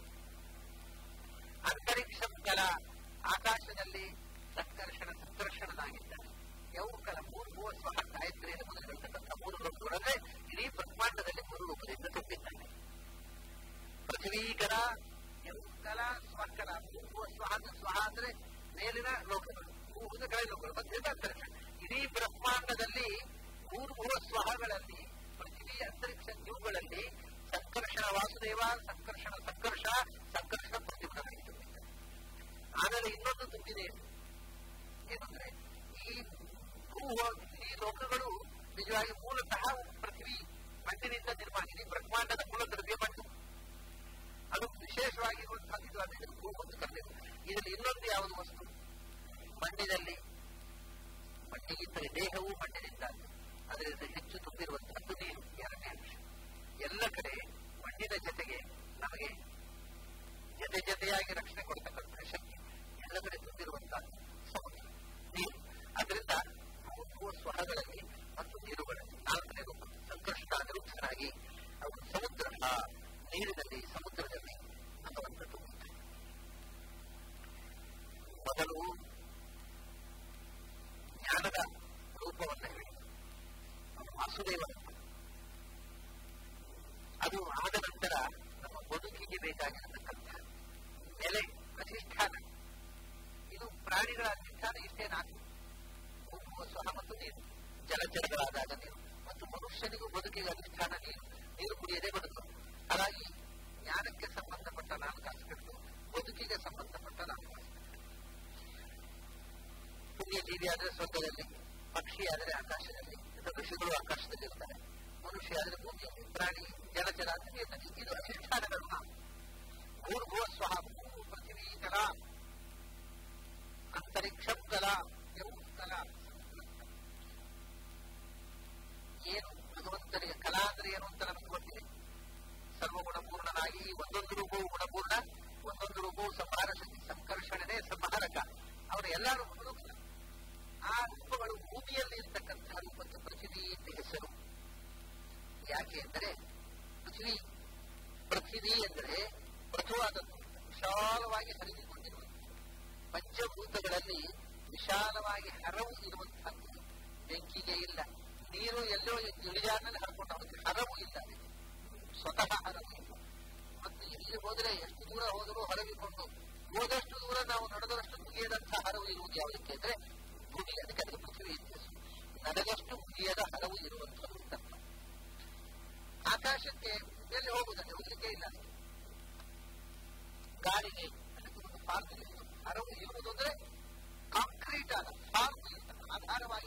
ಅಂತರಿಕ್ಷ ಕಲ ಆಕಾಶದಲ್ಲಿ ಸಂಕರ್ಷಣ ಸಂಕರ್ಷಣನಾಗಿದ್ದಾನೆ ಯೌ ಕಲ ಮೂರು ಭೂ ಸ್ವಹ ಗಾಯತ್ರಿಯಲ್ಲಿ ಮೊದಲಿರತಕ್ಕಂಥ ಮೂರು ರೂಪಗಳಂದ್ರೆ ಇಡೀ ಬ್ರಹ್ಮಾಂಡದಲ್ಲಿ ಮೂರು ರೂಪದಿಂದ ತುಂಬಿದ್ದಾನೆ ಪೃಥ್ವೀಕರ ಯೌ ಕಲ ಸ್ವಕಲ ಭೂ ಸ್ವಹ ಅಂದ್ರೆ ಸ್ವಹ ಅಂದ್ರೆ ಮೇಲಿನ ಲೋಕಗಳು ಭೂದ ಕೆಳ ಲೋಕಗಳು ಮಧ್ಯದ ಅಂತರಿಕ್ಷ ಇಡೀ ಬ್ರಹ್ಮಾಂಡದಲ್ಲಿ ಮೂರು ಭೂ ಸ್ವಹಗಳಲ್ಲಿ ಪೃಥ್ವಿ ಅಂತರಿಕ್ಷ ದ್ಯೂಗಳಲ್ಲಿ ಸಂಕರ್ಷಣ ವಾಸುದೇವ ಸಂಕರ್ಷಣ ಸಂಕರ್ಷ ಸಂಕರ್ಷಣ ಪ್ರತಿಭಟನೆ ಆಮೇಲೆ ಇನ್ನೊಂದು ತುಂಬಿದೆ ಏನಂದ್ರೆ ಈ ಭೂ ಈ ಲೋಕಗಳು ನಿಜವಾಗಿ ಮೂಲತಃ ಪೃಥ್ವಿ ಮಣ್ಣಿನಿಂದ ನಿರ್ಮಾಣ ಈ ಬ್ರಹ್ಮಾಂಡದ ಮೂಲ ದ್ರವ್ಯ ಮಣ್ಣು ಅದು ವಿಶೇಷವಾಗಿ ಇದು ಅದಕ್ಕೆ ಭೂ ಅಂತ ಕರೆದಿದೆ ಇದರಲ್ಲಿ ಇನ್ನೊಂದು ಯಾವುದು ವಸ್ತು ಮಣ್ಣಿನಲ್ಲಿ ಮಣ್ಣಿಗಿದ್ದರೆ ದೇಹವು ಮಣ್ಣಿನಿಂದ ಅದರಿಂದ ಹೆಚ್ಚು ತುಂಬಿರುವಂತಹದ್ದು ನೀರು ಎರಡನೇ ಅಂಶ ಎಲ್ಲ ಕಡೆ ಮಣ್ಣಿನ ಜೊತೆಗೆ ನಮಗೆ ಜೊತೆ ಜೊತೆಯಾಗಿ ರಕ್ಷಣೆ ಕೊಡ್ತಕ್ಕಂಥ ಶಕ್ತಿ ಎಲ್ಲ ಕಡೆ ತುಂಬಿರುವಂತಹ ಸಮುದ್ರ ನೀರು ಅದರಿಂದ ಭೂ ಸ್ವಹಗಳಲ್ಲಿ ಮತ್ತು ನೀರುಗಳಲ್ಲಿ ನಾಲ್ಕನೇ ರೂಪ ಸಂಕಷ್ಟ ಅನಿರುದ್ಧನಾಗಿ ಅವರು ಸಮುದ್ರ ನೀರಿನಲ್ಲಿ ಸಮುದ್ರದಲ್ಲಿ ಭಗವಂತ ತುಂಬುತ್ತಾರೆ ಮೊದಲು ಜ್ಞಾನದ ರೂಪವನ್ನು ಹೇಳಿ ವಾಸುದೇವ ಅದು ಆದ ನಂತರ ನಮ್ಮ ಬದುಕಿಗೆ ಬೇಕಾಗಿರತಕ್ಕಂಥ ನೆಲೆ ಅಧಿಷ್ಠಾನ ಇದು ಪ್ರಾಣಿಗಳ ಅಧಿಷ್ಠಾನ ಇಷ್ಟೇ ನಾಲ್ಕು ಸ್ವಹ ಮತ್ತು ನೀರು ಜಲಚರಗಳಾದಾಗ ನೀರು ಮತ್ತು ಮತ್ತು ಮನುಷ್ಯನಿಗೂ ಬದುಕಿಗೆ ಅಧಿಷ್ಠಾನ ನೀರು ನೀರು ಕುಡಿಯದೆ ಬದುಕು ಹಾಗಾಗಿ ಜ್ಞಾನಕ್ಕೆ ಸಂಬಂಧಪಟ್ಟ ನಾಲ್ಕು ಆಸ್ಪೆಕ್ಟು ಬದುಕಿಗೆ ಸಂಬಂಧಪಟ್ಟ ನಾಲ್ಕು ಪುಣ್ಯ ಜೀವಿ ಆದರೆ ಸ್ವರ್ಗದಲ್ಲಿ ಪಕ್ಷಿ ಆದರೆ ಆಕಾಶದಲ್ಲಿ ಋಷಿಗಳು ಆಕಾಶದಲ್ಲಿ ಇರ್ತಾರೆ ಮನುಷ್ಯ ಆದರೆ ಭೂಮಿಯಲ್ಲಿ ಪ್ರಾಣಿ ಜಲಚರ ಅಂತ ನೀರಿನಲ್ಲಿ ಇದು ಅಧಿಷ್ಠಾನಗಳು ನಾವು ಭೂರ್ಭುವ ಸ್ವಹ ಭೂ ಪೃಥಿವೀ ಕಲ ಅಂತರಿಕ್ಷಂ ಕಲ ಯೌ ಕಲ ಏನು ಭಗವಂತನಿಗೆ ಕಲಾ ಅಂದ್ರೆ ಏನು ಅಂತ ನಮಗೆ ಗೊತ್ತಿದೆ ಸರ್ವಗುಣಪೂರ್ಣನಾಗಿ ಒಂದೊಂದು ರೂಪವು ಗುಣಪೂರ್ಣ ಒಂದೊಂದು ರೂಪವು ಸಂಹಾರ ಶಕ್ತಿ ಸಂಕರ್ಷಣೆ ಸಂಹಾರಕ ಅವರ ಎಲ್ಲ ರೂಪಗಳು ಗುಣ ಆ ರೂಪಗಳು ಭೂಮಿಯಲ್ಲಿ ಇರ್ತಕ್ಕಂತಹ ರೂಪಕ್ಕೆ ಪೃಥ್ವಿ ಅಂತ ಹೆಸರು ಯಾಕೆ ಅಂದರೆ ಪೃಥ್ವಿ ಪೃಥ್ವಿ ಎಂದರೆ ಮೃದುವಾದದ್ದು ವಿಶಾಲವಾಗಿ ಹರಿದುಕೊಂಡಿರುವುದು ಪಂಚಭೂತಗಳಲ್ಲಿ ವಿಶಾಲವಾಗಿ ಹರವು ಇರುವಂತಹದ್ದು ಬೆಂಕಿಗೆ ಇಲ್ಲ ನೀರು ಎಲ್ಲೋ ಇಳಿಜಾರಿನಲ್ಲಿ ಹರ್ಕೊಂಡು ಅದಕ್ಕೆ ಹರವು ಇಲ್ಲ ಸ್ವತಃ ಹರವು ಇಲ್ಲ ಮತ್ತು ಎಲ್ಲಿ ಹೋದರೆ ಎಷ್ಟು ದೂರ ಹೋದರೂ ಹರವಿಕೊಂಡು ಹೋದಷ್ಟು ದೂರ ನಾವು ನಡೆದಷ್ಟು ಮುಗಿಯದಂತಹ ಹರವು ಇರುವುದು ಯಾವುದಕ್ಕೆ ಅಂದ್ರೆ ಭೂಮಿ ಅದಕ್ಕೆ ಅದಕ್ಕೆ ಪೃಥ್ವಿ ಅಂತ ನಡೆದಷ್ಟು ಮುಗಿಯದ ಹರವು ಇರುವಂಥದ್ದು ತತ್ವ ಆಕಾಶಕ್ಕೆ ಎಲ್ಲಿ ಹೋಗುವುದಂತೆ ಹೋಗಲಿಕ್ಕೆ ಇಲ್ಲ ಗಾಳಿಗೆ ಅದಕ್ಕೆ ಒಂದು ಫಾರ್ಮ್ ಇರುವುದು ಹರವು ಇರುವುದು ಅಂದ್ರೆ ಕಾಂಕ್ರೀಟ್ ಆದ ಫಾರ್ಮ್ ಆಧಾರವಾಗಿ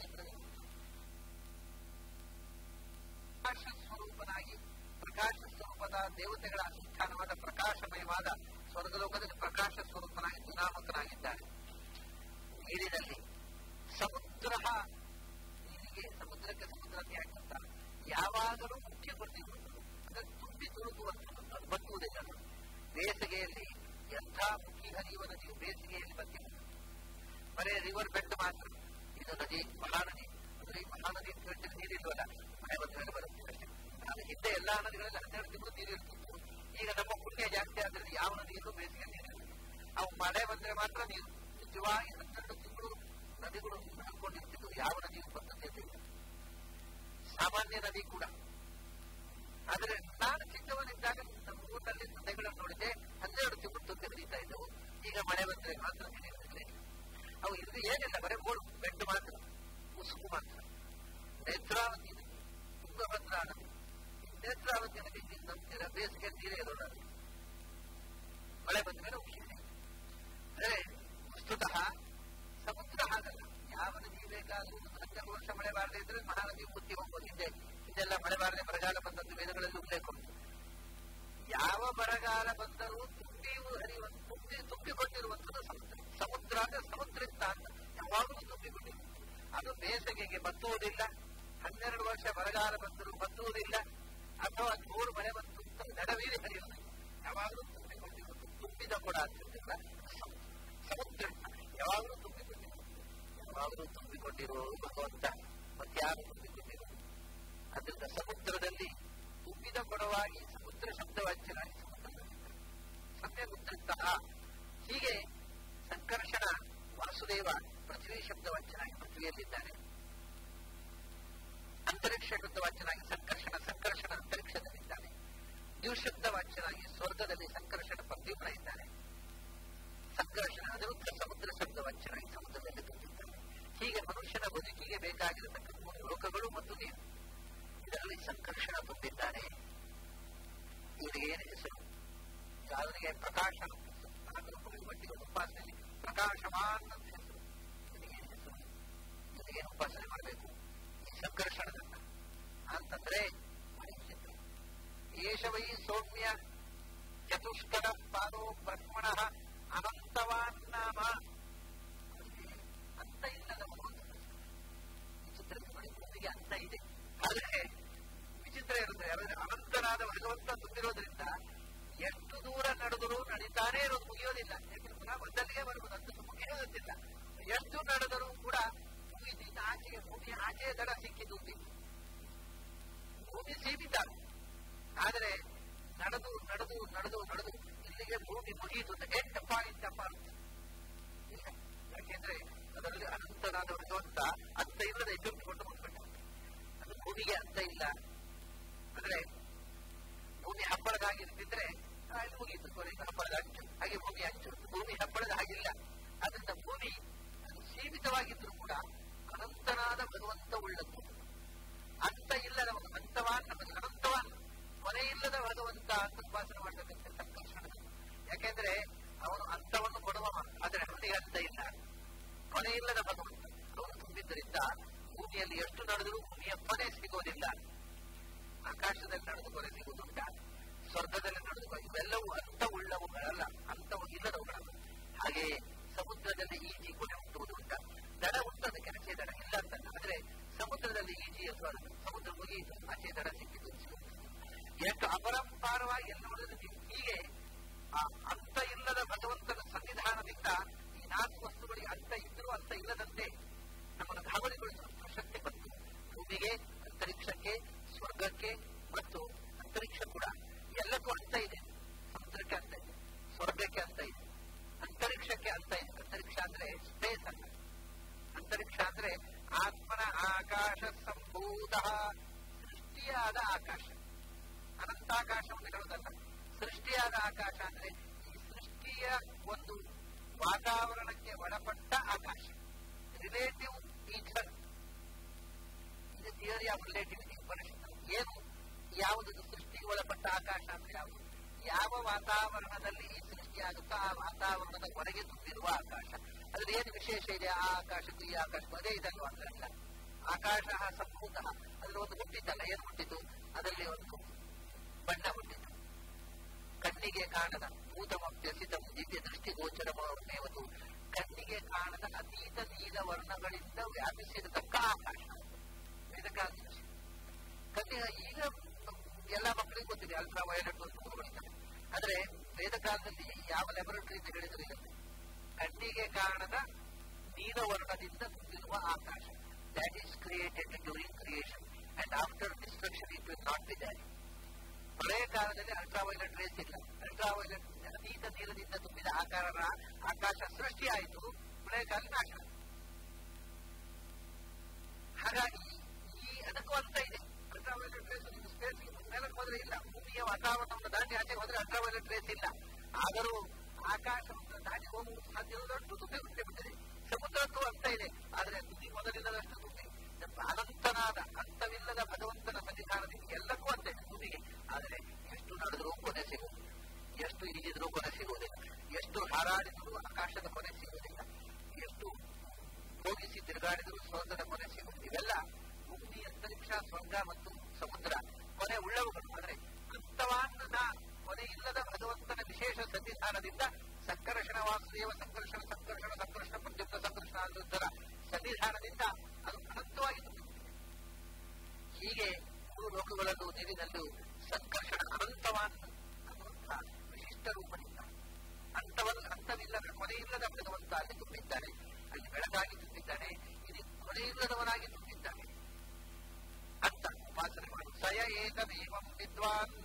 ಪ್ರಕಾಶ ಸ್ವರೂಪನಾಗಿ ಪ್ರಕಾಶ ಸ್ವರೂಪದ ದೇವತೆಗಳ ಅಧಿಷ್ಠಾನವಾದ ಪ್ರಕಾಶಮಯವಾದ ಸ್ವರ್ಗಲೋಕದಲ್ಲಿ ಪ್ರಕಾಶ ಸ್ವರೂಪನಾಗಿ ಗುಣಾಮಕನಾಗಿದ್ದಾನೆ ನೀರಿನಲ್ಲಿ ಸಮುದ್ರ ನೀರಿಗೆ ಸಮುದ್ರಕ್ಕೆ ಸಮುದ್ರ ಯಾಕಂತ ಯಾವಾಗಲೂ ಮುಖ್ಯಗೊಂಡಿರುವುದು ಅಂದ್ರೆ ತುಂಬಿ ತುಳುಕುವಂಥದ್ದು ಅದು ಬತ್ತುವುದಿಲ್ಲ ಬೇಸಿಗೆಯಲ್ಲಿ ಎಂಥ ಮುಖಿ ಹರಿಯುವ ನದಿಯು ಬೇಸಿಗೆಯಲ್ಲಿ ಬಂದಿಲ್ಲ ಬರೇ ರಿವರ್ ಬೆಡ್ ಮಾತ್ರ ಇದು ನದಿ ಮಹಾನದಿ ಅಂದ್ರೆ ಈ ಮಹಾನದಿ ಅಂತ ಹೇಳ್ತಾರೆ ನೀರಿಲ್ವಲ್ಲ ಮಳೆ ಬಂದಾಗ ಬರುತ್ತೆ ಅಷ್ಟೇ ಅದು ಹಿಂದೆ ಎಲ್ಲಾ ನದಿಗಳಲ್ಲಿ ಹನ್ನೆರಡು ತಿಂಗಳು ನೀರು ಇರ್ತಿತ್ತು ಈಗ ನಮ್ಮ ಪುಣ್ಯ ಜಾಸ್ತಿ ಆದ್ರೆ ಯಾವ ನದಿಯಲ್ಲೂ ಬೇಸಿಗೆ ನೀರಿಲ್ಲ ಅವು ಮಳೆ ಬಂದ್ರೆ ಮಾತ್ರ ನೀರು ನಿಜವಾಗಿ ಹನ್ನೆರಡು ತಿಂಗಳು ನದಿಗಳು ಹಾಕೊಂಡಿರ್ತಿದ್ದು ಯಾವ ನದಿಯೂ ಬರ್ತದೆ ಇಲ್ಲ ಸಾಮಾನ್ಯ ನದಿ ಕೂಡ ಆದ್ರೆ ನಾನು ಚಿಕ್ಕವನಿದ್ದಾಗ ನಮ್ಮ ಊರಲ್ಲಿ ನದಿಗಳನ್ನು ನೋಡಿದೆ ಹನ್ನೆರಡು ತಿಂಗಳು ತುಂಬಿ ಹರಿತಾ ಇದ್ದವು ಈಗ ಮಳೆ ಬಂದ್ರೆ ಮಾತ್ರ ನೀರಿರ್ತದೆ ಅವು ಇಲ್ಲಿ ಏನಿಲ್ಲ ಬರೀ ಗೋಳು ಬೆಟ್ಟು ಮಾತ್ರ ಉಸುಕು ಮಾತ್ರ ನೇತ್ರಾವತಿ ನದಿ ತುಂಗಭದ್ರಾ ನದಿ ನೇತ್ರಾವತಿ ನದಿ ನಂತರ ಬೇಸಿಗೆ ನೀರೇ ಇರೋಣ ಮಳೆ ಬಂದ ಮೇಲೆ ಖುಷಿ ಅಂದ್ರೆ ವಸ್ತುತಃ ಸಮುದ್ರ ಹಾಗಲ್ಲ ಯಾವ ನದಿ ಬೇಕಾದ್ರೂ ಹನ್ನೆರಡು ವರ್ಷ ಮಳೆ ಬಾರದೆ ಇದ್ರೆ ಮಹಾನದಿ ಮುತ್ತಿ ಹೋಗ್ಬೋದು ಹಿಂದೆ ಇದೆಲ್ಲ ಮಳೆ ಬಾರದೆ ಬರಗಾಲ ಬಂದದ್ದು ವೇದಗಳಲ್ಲಿ ಉಲ್ಲೇಖ ಉಂಟು ಯಾವ ಬರಗಾಲ ಬಂದರೂ ತುಂಬಿಯೂ ಹರಿಯುವ ತುಂಬಿ ತುಂಬಿಕೊಂಡಿರುವಂಥದ್ದು ಸಮುದ್ರ ಸಮುದ್ರ ಅಂದ್ರೆ ಸಮುದ್ರದಿಂದ ಅಂತ ಯಾವಾಗಲೂ ತುಂಬಿಕೊಂಡಿರುವುದು ಅದು ಬೇಸಿಗೆಗೆ ಬತ್ತುವುದಿಲ್ಲ ಹನ್ನೆರಡು ವರ್ಷ ಬರಗಾಲ ಬಂದರೂ ಬತ್ತುವುದಿಲ್ಲ ಅಥವಾ ಜೋರು ಮಳೆ ಬಂತು ನಡವೀರಿ ಹರಿಯುವುದು ಯಾವಾಗಲೂ ತುಂಬಿಕೊಂಡಿರುವುದು ತುಂಬಿದ ಕೊಡ ಅಂತಿಲ್ಲ ಸಮುದ್ರ ಯಾವಾಗಲೂ ತುಂಬಿಕೊಂಡಿರುವುದು ಯಾವಾಗಲೂ ತುಂಬಿಕೊಂಡಿರುವ ಭಗವಂತ ಮತ್ಯಾರು ತುಂಬಿಕೊಂಡಿರುವ ಅದರಿಂದ ಸಮುದ್ರದಲ್ಲಿ ತುಂಬಿದ ಕೊಡವಾಗಿ ಸಮುದ್ರ ಶಬ್ದವಾಚ್ಯನಾಗಿ ಸಮುದ್ರದಲ್ಲಿದ್ದಾರೆ ಸಮ್ಯಗುತ್ತಂತಹ ಹೀಗೆ ಸಂಕರ್ಷಣ ವಾಸುದೇವ ಪೃಥ್ವಿ ಶಬ್ದವಾಚ್ಯನಾಗಿ ಪೃಥ್ವಿಯಲ್ಲಿದ್ದಾನೆ ಅಂತರಿಕ್ಷ ಶಬ್ದವಾಚ್ಯನಾಗಿ ಸಂಕರ್ಷಣ ಸಂಕರ್ಷಣ ಅಂತರಿಕ್ಷದಲ್ಲಿದ್ದಾನೆ ದ್ಯುಶಬ್ದ ವಾಚ್ಯನಾಗಿ ಸ್ವರ್ಗದಲ್ಲಿ ಸಂಕರ್ಷಣ ಪ್ರದ್ಯುಮ್ನ ಇದ್ದಾನೆ ಸಂಕರ್ಷಣ ಅನಿರುದ್ಧ ಸಮುದ್ರ ಶಬ್ದ ವಾಚ್ಯನಾಗಿ ಸಮುದ್ರದಲ್ಲಿ ತುಂಬಿದ್ದಾನೆ ಹೀಗೆ ಮನುಷ್ಯನ ಬದುಕಿಗೆ ಬೇಕಾಗಿರತಕ್ಕಂಥ ಮೂರು ಲೋಕಗಳು ಮತ್ತು ನೀರು ಇದರಲ್ಲಿ ಸಂಕರ್ಷಣ ತುಂಬಿದ್ದಾನೆ ಇವನಿಗೆ ಏನು ಹೆಸರು ಅವನಿಗೆ ಪ್ರಕಾಶ ನಾಲ್ಕು ರೂಪಗಳ ಮಟ್ಟಿಗೆ ಉಪಾಸನೆ ಪ್ರಕಾಶಮಾನ್ ಅಂತ ಹೆಸರು ಇವನಿಗೆ ಹೆಸರು ಇವನಿಗೇನು ಉಪಾಸನೆ ಮಾಡಬೇಕು ಈ ಸಂಕರ್ಷಣದಿಂದ ಅಂತಂದ್ರೆ ಏಷ ವೈ ಸೌಮ್ಯ ಚತುಷ್ಕರ ಪಾದೋ ಬ್ರಹ್ಮಣ ಅನಂತವಾನ್ ನಾಮ ಅಂತ ಇಲ್ಲದ ವಿಚಿತ್ರ ಭೂಮಿಗೆ ಅಂತ ಇದೆ ಆದರೆ ವಿಚಿತ್ರ ಇರುತ್ತೆ ಅನಂತನಾದ ಭಗವಂತ ತುಂಬಿರೋದ್ರಿಂದ ಎಷ್ಟು ದೂರ ನಡೆದರೂ ನಡೀತಾನೇ ಇರೋದು ಮುಗಿಯೋದಿಲ್ಲ ಯಾಕಂದ್ರೆ ಪುನಃ ಒಂದಲ್ಲಿಗೆ ಬರುವುದು ಅಂತ ಮುಗಿಯೋದಿಲ್ಲ ಎಷ್ಟು ನಡೆದರೂ ಕೂಡ ಭೂಮಿಯಿಂದ ಆಚೆಗೆ ಭೂಮಿಯ ಆಚೆಯ ದಡ ಸಿಕ್ಕಿದ್ದು ಭೂಮಿ ಸೀಮಿತ ಆದರೆ ನಡೆದು ನಡೆದು ನಡೆದು ನಡೆದು ಇಲ್ಲಿಗೆ ಭೂಮಿ ಮುಗಿಯಿತು ಎಂಟ್ ಪಾಯಿಂಟ್ ಅಪಾರ್ಟ್ ಯಾಕೆಂದ್ರೆ ಅದರಲ್ಲಿ ಅನಂತನಾದ ಭಗವಂತ ಅಂತ ಇಲ್ಲದೆ ತುಂಬಿಕೊಂಡು ಬಂದ್ಬಿಟ್ಟ ಅದು ಭೂಮಿಗೆ ಅಂತ ಇಲ್ಲ ಅಂದ್ರೆ ಭೂಮಿ ಹಬ್ಬಳದ ಹಾಗಿರ್ತಿದ್ರೆ ಅಲ್ಲಿ ಮುಗಿಯಿತು ಕೊನೆಗೆ ಹಬ್ಬಳದ ಅಂಚು ಹಾಗೆ ಭೂಮಿ ಅಂಚು ಭೂಮಿ ಹಬ್ಬಳದ ಹಾಗಿಲ್ಲ ಅದರಿಂದ ಭೂಮಿ ಅದು ಸೀಮಿತವಾಗಿದ್ರು ಕೂಡ ಅನಂತನಾದ ಭಗವಂತ ಉಳ್ಳದ್ದು ಅಂತ ಇಲ್ಲದ ಭಗವಂತ ಅಂತ ಉಪಾಸನೆ ಮಾಡಬೇಕಂತೆ ಸಂಕರ್ಷಣ ಯಾಕೆಂದ್ರೆ ಅವನು ಅಂತವನ್ನು ಕೊಡುವ ಆದ್ರೆ ಅವನಿಗೆ ಅಂತ ಇಲ್ಲ ಕೊನೆ ಇಲ್ಲದ ಭಗವಂತ ಅವನು ತುಂಬಿದ್ದರಿಂದ ಭೂಮಿಯಲ್ಲಿ ಎಷ್ಟು ನಡೆದರೂ ಭೂಮಿಯ ಕೊನೆ ಸಿಗೋದಿಲ್ಲ ಆಕಾಶದಲ್ಲಿ ನಡೆದು ಕೊನೆ ಸಿಗುವುದುಂಟ ಸ್ವರ್ಗದಲ್ಲಿ ನಡೆದು ಇವೆಲ್ಲವೂ ಅಂತವುಳ್ಳವುಗಳಲ್ಲ ಅಂತವು ಇಲ್ಲದವುಗಳಲ್ಲ ಹಾಗೆಯೇ ಸಮುದ್ರದಲ್ಲಿ ಈಜಿ ಕೊನೆ ಹುಟ್ಟುವುದುಂಟ ದಡ ಹುಟ್ಟದ ಕೆಳಚೆ ದಡ ಇಲ್ಲ ಅಂತಲ್ಲ ಆದ್ರೆ ಸಮುದ್ರದಲ್ಲಿ ಈಜಿ ಎನ್ನುವುದು ಸಮುದ್ರ ಮುಗಿಯಿತು ಆಚೆ ದಡ ಸಿಕ್ಕಿತು ಎಷ್ಟು ಅಪರಂಪಾರವಾಗಿ ಎಲ್ಲ ನೋಡಿದ್ರೆ ಹೀಗೆ ಆ ಅಂತ ಇಲ್ಲದ ಭಗವಂತನ ಸನ್ನಿಧಾನದಿಂದ ಈ ನಾಲ್ಕು ವಸ್ತುಗಳಿಗೆ ಅಂತ ಇದ್ರೂ ಅಂತ ಇಲ್ಲದಂತೆ ನಮ್ಮನ್ನು ಗಾಬರಿಗೊಳಿಸುವ ಶಕ್ತಿ ಬಂತು ಭೂಮಿಗೆ ಅಂತರಿಕ್ಷಕ್ಕೆ ಸ್ವರ್ಗಕ್ಕೆ ಮತ್ತು ಅಂತರಿಕ್ಷ ಕೂಡ ಎಲ್ಲಕ್ಕೂ ಅಂತ ಇದೆ ಸಮುದ್ರಕ್ಕೆ ಅಂತ ಇದೆ ಸ್ವರ್ಗಕ್ಕೆ ಅಂತ ಇದೆ ಅಂತರಿಕ್ಷಕ್ಕೆ ಅಂತ ಇದೆ ಅಂತರಿಕ್ಷ ಅಂದ್ರೆ ಸ್ಪೇಸ್ ಅಲ್ಲ ಅಂತರಿಕ್ಷ ಅಂದ್ರೆ ಆತ್ಮನ ಆಕಾಶ ಸಂಭೂತ ಸೃಷ್ಟಿಯಾದ ಆಕಾಶ ಅನಂತಾಕಾಶವನ್ನು ಹೇಳುವುದಲ್ಲ ಸೃಷ್ಟಿಯಾದ ಆಕಾಶ ಅಂದ್ರೆ ಈ ಸೃಷ್ಟಿಯ ಒಂದು ವಾತಾವರಣಕ್ಕೆ ಒಳಪಟ್ಟ ಆಕಾಶ ರಿಲೇಟಿವ್ ಈಥರ್ ಇದು ಥಿಯರಿ ಆಫ್ ರಿಲೇಟಿವಿಟಿ ಉಪನಿಷತ್ತು ಏನು ಯಾವುದು ಸೃಷ್ಟಿಗೆ ಒಳಪಟ್ಟ ಆಕಾಶ ಅಂದ್ರೆ ಯಾವುದು ಯಾವ ವಾತಾವರಣದಲ್ಲಿ ಈ ಸೃಷ್ಟಿಯಾಗುತ್ತೋ ಆ ವಾತಾವರಣದ ಹೊರಗೆ ತುಂಬಿರುವ ಆಕಾಶ ಅದ್ರಲ್ಲಿ ಏನು ವಿಶೇಷ ಇದೆ ಆ ಆಕಾಶಕ್ಕೂ ಈ ಆಕಾಶಕ್ಕೂ ಅದೇ ಇದಲ್ವ ಅಂತಲ್ಲ ಆಕಾಶ ಸಂಭೂತ ಅದ್ರಲ್ಲಿ ಒಂದು ಹುಟ್ಟಿತಲ್ಲ ಏನು ಹುಟ್ಟಿತು ಅದರಲ್ಲಿ ಒಂದು ಬಣ್ಣ ಹುಟ್ಟಿತು ಕಣ್ಣಿಗೆ ಕಾಣದ ಭೂತಮಪ್ಯಸಿತಂ ದಿವ್ಯ ದೃಷ್ಟಿಗೋಚರಮೇವತು ಕಣ್ಣಿಗೆ ಕಾಣದ ಅತೀತ ನೀಲ ವರ್ಣಗಳಿಂದ ವ್ಯಾಪಿಸಿರತಕ್ಕ ಆಕಾಶ ವೇದಕಾಲ ಕಣ್ಣಿಗೆ ಈಗ ಎಲ್ಲ ಮಕ್ಕಳಿಗೆ ಗೊತ್ತಿದೆ ಅಲ್ಟ್ರಾ ವಯೋಲೆಟ್ ಅಂತ ಹೊಡಿತಾರೆ ಆದ್ರೆ ವೇದಕಾಲದಲ್ಲಿ ಯಾವ ಲ್ಯಾಬೊರೇಟರಿ ಅಂತ ಹೇಳಿದ್ರೆ ಇರುತ್ತೆ ಕಣ್ಣಿಗೆ ಕಾಣದ ನೀಲ ವರ್ಣದಿಂದ ತುಂಬಿರುವ ಆಕಾಶ that is created during creation and after destruction it will not be that ಪ್ರಳಯ ಕಾಲದಲ್ಲಿ ಅಲ್ಟ್ರಾವೈಲೆಟ್ ರೇಸ್ ಇಲ್ಲ ಅಲ್ಟ್ರಾವೈಲೆಟ್ ಅತೀತ ನೀರದಿಂದ ತುಂಬಿದ ಆಕಾರನ ಆಕಾಶ ಸೃಷ್ಟಿಯಾಯಿತು ಪ್ರಳಯ ಕಾಲ ನಾಶ ಹಾಗಾಗಿ ಈ ಅದಕ್ಕೂ ಅಂತ ಇದೆ ಅಲ್ಟ್ರಾವೈಲೆಟ್ ರೇಸ್ ನೀವು ಸ್ಪೇಸ್ ಮೇಲಕ್ಕೆ ಹೋದ್ರೆ ಇಲ್ಲ ಭೂಮಿಯ ವಾತಾವರಣವನ್ನು ದಾಟಿ ಆಚೆ ಹೋದ್ರೆ ಅಲ್ಟ್ರಾವೈಲೆಟ್ ರೇಸ್ ಇಲ್ಲ ಆದರೂ ಆಕಾಶವನ್ನು ದಾಟಿ ಹೋಗುವುದು ಸಾಧ್ಯ ದೊಡ್ಡ ತುದಿ ಹುಟ್ಟಿ ಬಿಟ್ಟಿದೆ ಸಮುದ್ರಕ್ಕೂ ಅಂತ ಇದೆ ಆದ್ರೆ ತುದಿ ಮೊದಲಿಲ್ಲದಷ್ಟು ತುದಿ ಅನಂತನಾದ ಅಂತವಿಲ್ಲದ ಭಗವಂತನ ಸನ್ನಿಧಾನದಿಂದ ಎಲ್ಲಕ್ಕೂ ಅಂತ ಇದೆ ತುದಿಗೆ ಆದರೆ ಎಷ್ಟು ನಡೆದರೂ ಕೊನೆ ಸಿಗುವುದು ಎಷ್ಟು ಇರಿಗಿದ್ರೂ ಕೊನೆ ಸಿಗುವುದಿಲ್ಲ ಎಷ್ಟು ಹಾರಾಡಿದರೂ ಆಕಾಶದ ಕೊನೆ ಸಿಗುವುದಿಲ್ಲ ಎಷ್ಟು ಹೋಗಿಸಿ ತಿರುಗಾಡಿದರೂ ಸ್ವರ್ಗದ ಕೊನೆ ಸಿಗುವುದು ಇವೆಲ್ಲ ಭೂಮಿ ಅಂತರಿಕ್ಷ ಸ್ವರ್ಗ ಮತ್ತು ಸಮುದ್ರ ಕೊನೆ ಉಳ್ಳವುಗಳು ಆದರೆ ಅಂತವಾನ್ನ ಕೊನೆ ಇಲ್ಲದ ಭಗವಂತನ ವಿಶೇಷ ಸನ್ನಿಧಾನದಿಂದ ಸಂಕರ್ಷಣ ವಾಸುದೇವ ಸಂಕರ್ಷಣ ಸಂಕರ್ಷಣ ಸಂಕರ್ಷಣ ಪ್ರದ್ಯುಮ್ನ ಸಂಕರ್ಷಣ ಅನ್ನುವುದರ ಸನ್ನಿಧಾನದಿಂದ ಅದು ಅನಂತವಾಗಿ ಹೀಗೆ ಮೂರು ಲೋಕಗಳಲ್ಲೂ ನೀರಿನಲ್ಲೂ ಸಂಕರ್ಷಣ ಅನಂತವಾನ್ ಅನ್ನುವಂತಹ ವಿಶಿಷ್ಟ ರೂಪದಿಂದ ಅಂತವಲ್ಲ ಅಂತವಿಲ್ಲದ ಕೊನೆಯಿಲ್ಲದ ಭಗವಂತ ಅಲ್ಲಿ ತುಂಬಿದ್ದಾನೆ ಅಲ್ಲಿ ಬೆಳಕಾಗಿ ತುಂಬಿದ್ದಾನೆ ಇಲ್ಲಿ ಕೊನೆಯಿಲ್ಲದವನಾಗಿ ತುಂಬಿದ್ದಾನೆ ಅಂತ ಉಪಾಸನೆ ಮಾಡಿ ಸಯ ಏಕಮೇವಂ ವಿದ್ವಾನ್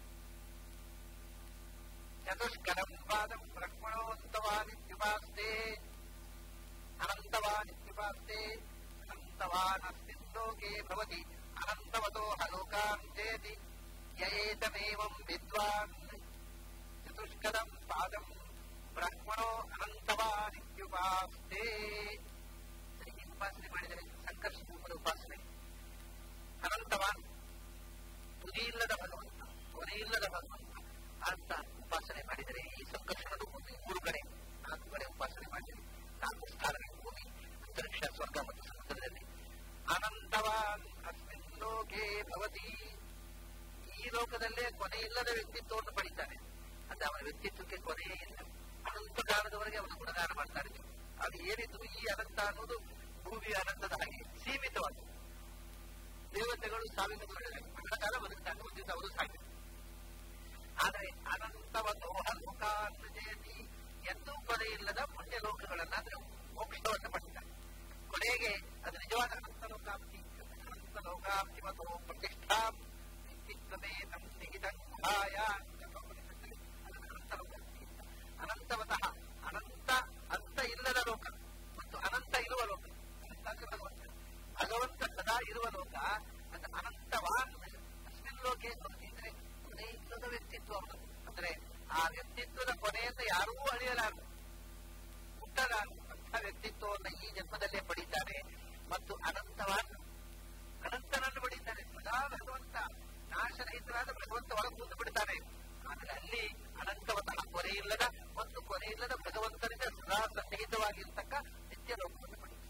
ಚತುಷ್ಕರಂ ಪಾದಂ ಬ್ರಹ್ಮಣೋತ್ತವಾನಿತ್ಯುಪಾಸ್ತೆ ಅನಂತವಾನಿತ್ಯುಪಾಸ್ತೆ ಅನಂತವಾನಸ್ಮಿನ್ ಲೋಕೆ ಭವತಿ ಅನಂತವತೋ ಹಲೋಕಾಂ ಚೇತಿ ಯೇತಮೇವಂ ವಿದ್ವಾನ್ ಚತುಷ್ಕರಂ ಪಾದಂ ಬ್ರಹ್ಮಣೋ ಅನಂತವಾನಿತ್ಯುಪಾಸ್ತೆ ಸರಿ ಉಪಾಸನೆ ಮಾಡಿದರೆ ಸಂಕರ್ಷ ರೂಪದ ಉಪಾಸನೆ ಅನಂತವಾನ್ ತುದಿಯಿಲ್ಲದ ಭಗವಂತ ಕೊನೆಯಿಲ್ಲದ ಭಗವಂತ ಅಂತ ಉಪಾಸನೆ ಮಾಡಿದರೆ ಈ ಸಂಕರ್ಷಣ ರೂಪದಲ್ಲಿ ಮೂರು ಕಡೆ ನಾಲ್ಕು ಕಡೆ ಉಪಾಸನೆ ಮಾಡಿದರೆ ನಾಲ್ಕು ಸ್ಥಾನಗಳು ಭೂಮಿ ಅಂತರಿಕ್ಷ ಸ್ವರ್ಗ ಮತ್ತು ಸಮುದ್ರದಲ್ಲಿ ಅನಂತವಾನ್ ಅಸ್ಮಿನ್ ಲೋಕೆ ಭವತಿ ಈ ಲೋಕದಲ್ಲೇ ಕೊನೆಯಿಲ್ಲದ ವ್ಯಕ್ತಿತ್ವವನ್ನು ಪಡಿತಾನೆ ಅಂದ್ರೆ ಅವನ ವ್ಯಕ್ತಿತ್ವಕ್ಕೆ ಕೊನೆಯೇ ಇಲ್ಲ ಅನಂತ ಕಾಲದವರೆಗೆ ಅವನು ಗುಣಗಾನ ಮಾಡ್ತಾ ಇದ್ದರು ಅದು ಏನಿದ್ರು ಈ ಅನಂತ ಅನ್ನೋದು ಭೂಮಿಯ ಅನಂತದ ಹಾಗೆ ಸೀಮಿತವಾದ ದೇವತೆಗಳು ಸಾವಿನ ಬಹಳ ಕಾಲ ಬದುಕ್ತಾರೆ ಒಂದು ದಿವಸ ಅವರು ಸಾಯ್ತಾರೆ ಆದರೆ ಅನಂತವತೋಹ ಲೋಕಾನ್ನ ಜಯತಿ ಎಂದೂ ಕೊನೆಯಿಲ್ಲದ ಪುಣ್ಯ ಲೋಕಗಳನ್ನ ಅಂದ್ರೆ ಮೋಕ್ಷವನ್ನು ಪಡಿತಾರೆ ಕೊನೆಗೆ ಅದು ನಿಜವಾದ ಅನಂತ ಲೋಕಾಪ್ತಿ ಅನಂತ ಲೋಕಾಪ್ತಿ ಮತ್ತು ಪ್ರತಿಷ್ಠಾ ವ್ಯಕ್ತಿತ್ವದೇ ತಂ ನಿಹಿತ ಗುಹಾಯ ಅನಂತ ಲೋಕಾಪ್ತಿ ಅನಂತವತಃ ಅನಂತ ಅಂತ ಇಲ್ಲದ ಲೋಕ ಮತ್ತು ಅನಂತ ಇರುವ ಲೋಕ ಅನಂತ ಭಗವಂತ ಭಗವಂತ ಸದಾ ಇರುವ ಲೋಕ ಅದು ಅನಂತವಾನ್ ಅಸ್ಮಿನ್ ಲೋಕೆ ಅಂದ್ರೆ ಕೊನೆ ಇಲ್ಲದ ವ್ಯಕ್ತಿತ್ವ ಅವನು ಅಂದ್ರೆ ಆ ವ್ಯಕ್ತಿತ್ವದ ಕೊನೆಯಿಂದ ಯಾರೂ ಅಳಿಯಲಾರದು ಹುಟ್ಟಲಾರದಂತಹ ವ್ಯಕ್ತಿತ್ವವನ್ನು ಈ ಜನ್ಮದಲ್ಲೇ ಪಡಿತಾನೆ ಮತ್ತು ಅನಂತವಾನ್ ಅನಂತನನ್ನು ಪಡಿತಾನೆ ಸದಾ ಭಗವಂತ ನಾಶರಹಿತರಾದ ಭಗವಂತ ಒಳಗೆ ಕೂತು ಬಿಡ್ತಾನೆ ಆಮೇಲೆ ಅಲ್ಲಿ ಅನಂತವತಃ ಕೊನೆ ಇಲ್ಲದ ಮತ್ತು ಕೊನೆ ಇಲ್ಲದ ಭಗವಂತನಿಂದ ಸದಾ ಸನ್ನಿಹಿತವಾಗಿರ್ತಕ್ಕ ನಿತ್ಯ ಲೋಕವನ್ನು ಪಡೆಯುತ್ತೆ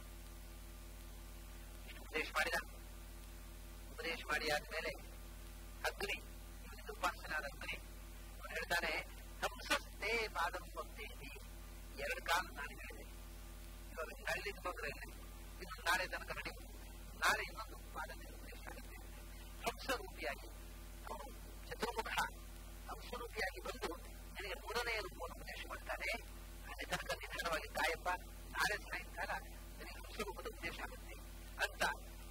ಇಷ್ಟು ಉಪದೇಶ ಮಾಡಿದ ಉಪದೇಶ ಮಾಡಿ ಆದ್ಮೇಲೆ ಅಗ್ನಿ ಇವನಿಂದ ಉಪಾಸನಾದ ಅಗ್ನಿ ಅವನು ಹೇಳ್ತಾನೆ ಹಂಸಸ್ತೆ ಪಾದಂ ಭಕ್ತಿ ಎರಡು ಕಾಲ ನಾನು ಹೇಳಿದೆ ಇವಾಗ ನಡಲಿಕ್ಕೆ ತೊಂದರೆ ಇಲ್ಲ ಇದು ನಾಳೆ ತನಕ ನಡಿ ನಾಳೆ ಇನ್ನೊಂದು ಪಾದನೆ ಉಪದೇಶ ಆಗುತ್ತೆ ಹಂಸರೂಪಿಯಾಗಿ ಅವನು ಚತುರ್ಮುಖ ಹಂಸರೂಪಿಯಾಗಿ ಬಂದು ನಿನಗೆ ಮೂರನೆಯ ರೂಪವನ್ನು ಉಪದೇಶ ಮಾಡ್ತಾನೆ ಅಲ್ಲಿ ತನಕ ನಿಧಾನವಾಗಿ ಕಾಯಪ್ಪ ನಾಳೆ ಸಾಯಂಕಾಲ ನಿನಗೆ ಹಂಸರೂಪದ ಉಪದೇಶ ಆಗುತ್ತೆ ಅಂತ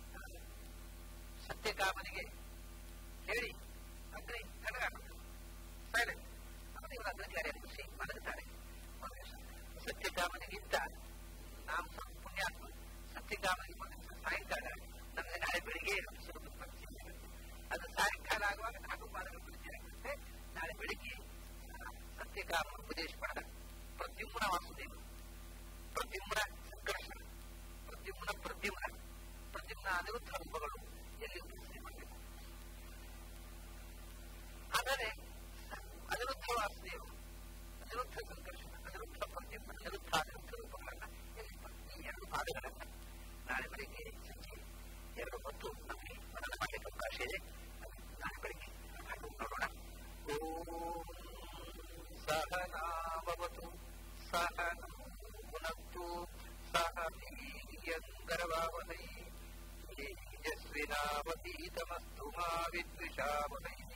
ಸತ್ಯಕಾಮನಿಗೆ ಹೇಳಿ ಅಗ್ನಿ ತಡಗಾಗುತ್ತೆ ಸೈಲೆಂಟ್ ಆಮೇಲೆ ಇವರು ಅಗ್ನಿ ಕಾರ್ಯ ಮುಗಿಸಿ ಮಲಗುತ್ತಾರೆ ಸತ್ಯಕಾಮನಿಗಿಂತ ನಾವು ಸ್ವಲ್ಪ ಪುಣ್ಯಾತ್ಮ ಸತ್ಯಕಾಮನಿಗೆ ಒಂದು ಸಾಯಂಕಾಲ ನಮಗೆ ನಾಳೆ ಬೆಳಿಗ್ಗೆ ಹಂಸರೂಪದ ಪರಿಚಯ ಆಗುತ್ತೆ ಅದು ಸಾಯಂಕಾಲ ಆಗುವಾಗ ನಾಲ್ಕು ಪಾದಗಳ ಪರಿಚಯ ಆಗುತ್ತೆ ನಾಳೆ ಬೆಳಿಗ್ಗೆ ಸತ್ಯಕಾಮ ಉಪದೇಶ ಮಾಡಿದ ಪ್ರದ್ಯುಮ್ನ ವಾಸುದೇವ ಪ್ರದ್ಯುಮ್ನ ಸಂಕರ್ಷಣ ಪ್ರದ್ಯುಮ್ನ ಪ್ರದ್ಯುಮ್ನ ಪ್ರದ್ಯುಮ್ನ ಅನಿರುದ್ಧ ರೂಪಗಳು ಎಲ್ಲಿ ಉಪದೇಶ ಮಾಡಬೇಕು ಆದರೆ ಅನಿರುದ್ಧ ವಾಸುದೇವ ಅನಿರುದ್ಧ ಸಂಕರ್ಷಣ ಅನಿರುದ್ಧ ಪ್ರದ್ಯುಮ್ನ ಅನಿರುದ್ಧ ಅನಿರುದ್ಧ ರೂಪಗಳನ್ನ ಎಲ್ಲಿ ಈ ಎರಡು ಪಾದಗಳನ್ನ ನಾಳೆ ಬೆಳಿಗ್ಗೆ ಸಂಜೆ ಎರಡು ಹೊತ್ತು ನಮಗೆ ಮನನ ಮಾಡಲಿಕ್ಕೆ ಅವಕಾಶ ಇದೆ ನಾಳೆ ಬೆಳಿಗ್ಗೆ ಮಾಡಿ ನೋಡೋಣ ಓಂ ಸಹನಾವತು ಸಹನೋ ಪುನತ್ತು ಸಹ ವೀರ್ಯಂಗರವಾವಹೈ ತೇಜಸ್ವಿನಾವತೀತಮಸ್ತು ಮಾ ವಿದ್ವಿಷಾವಹೈ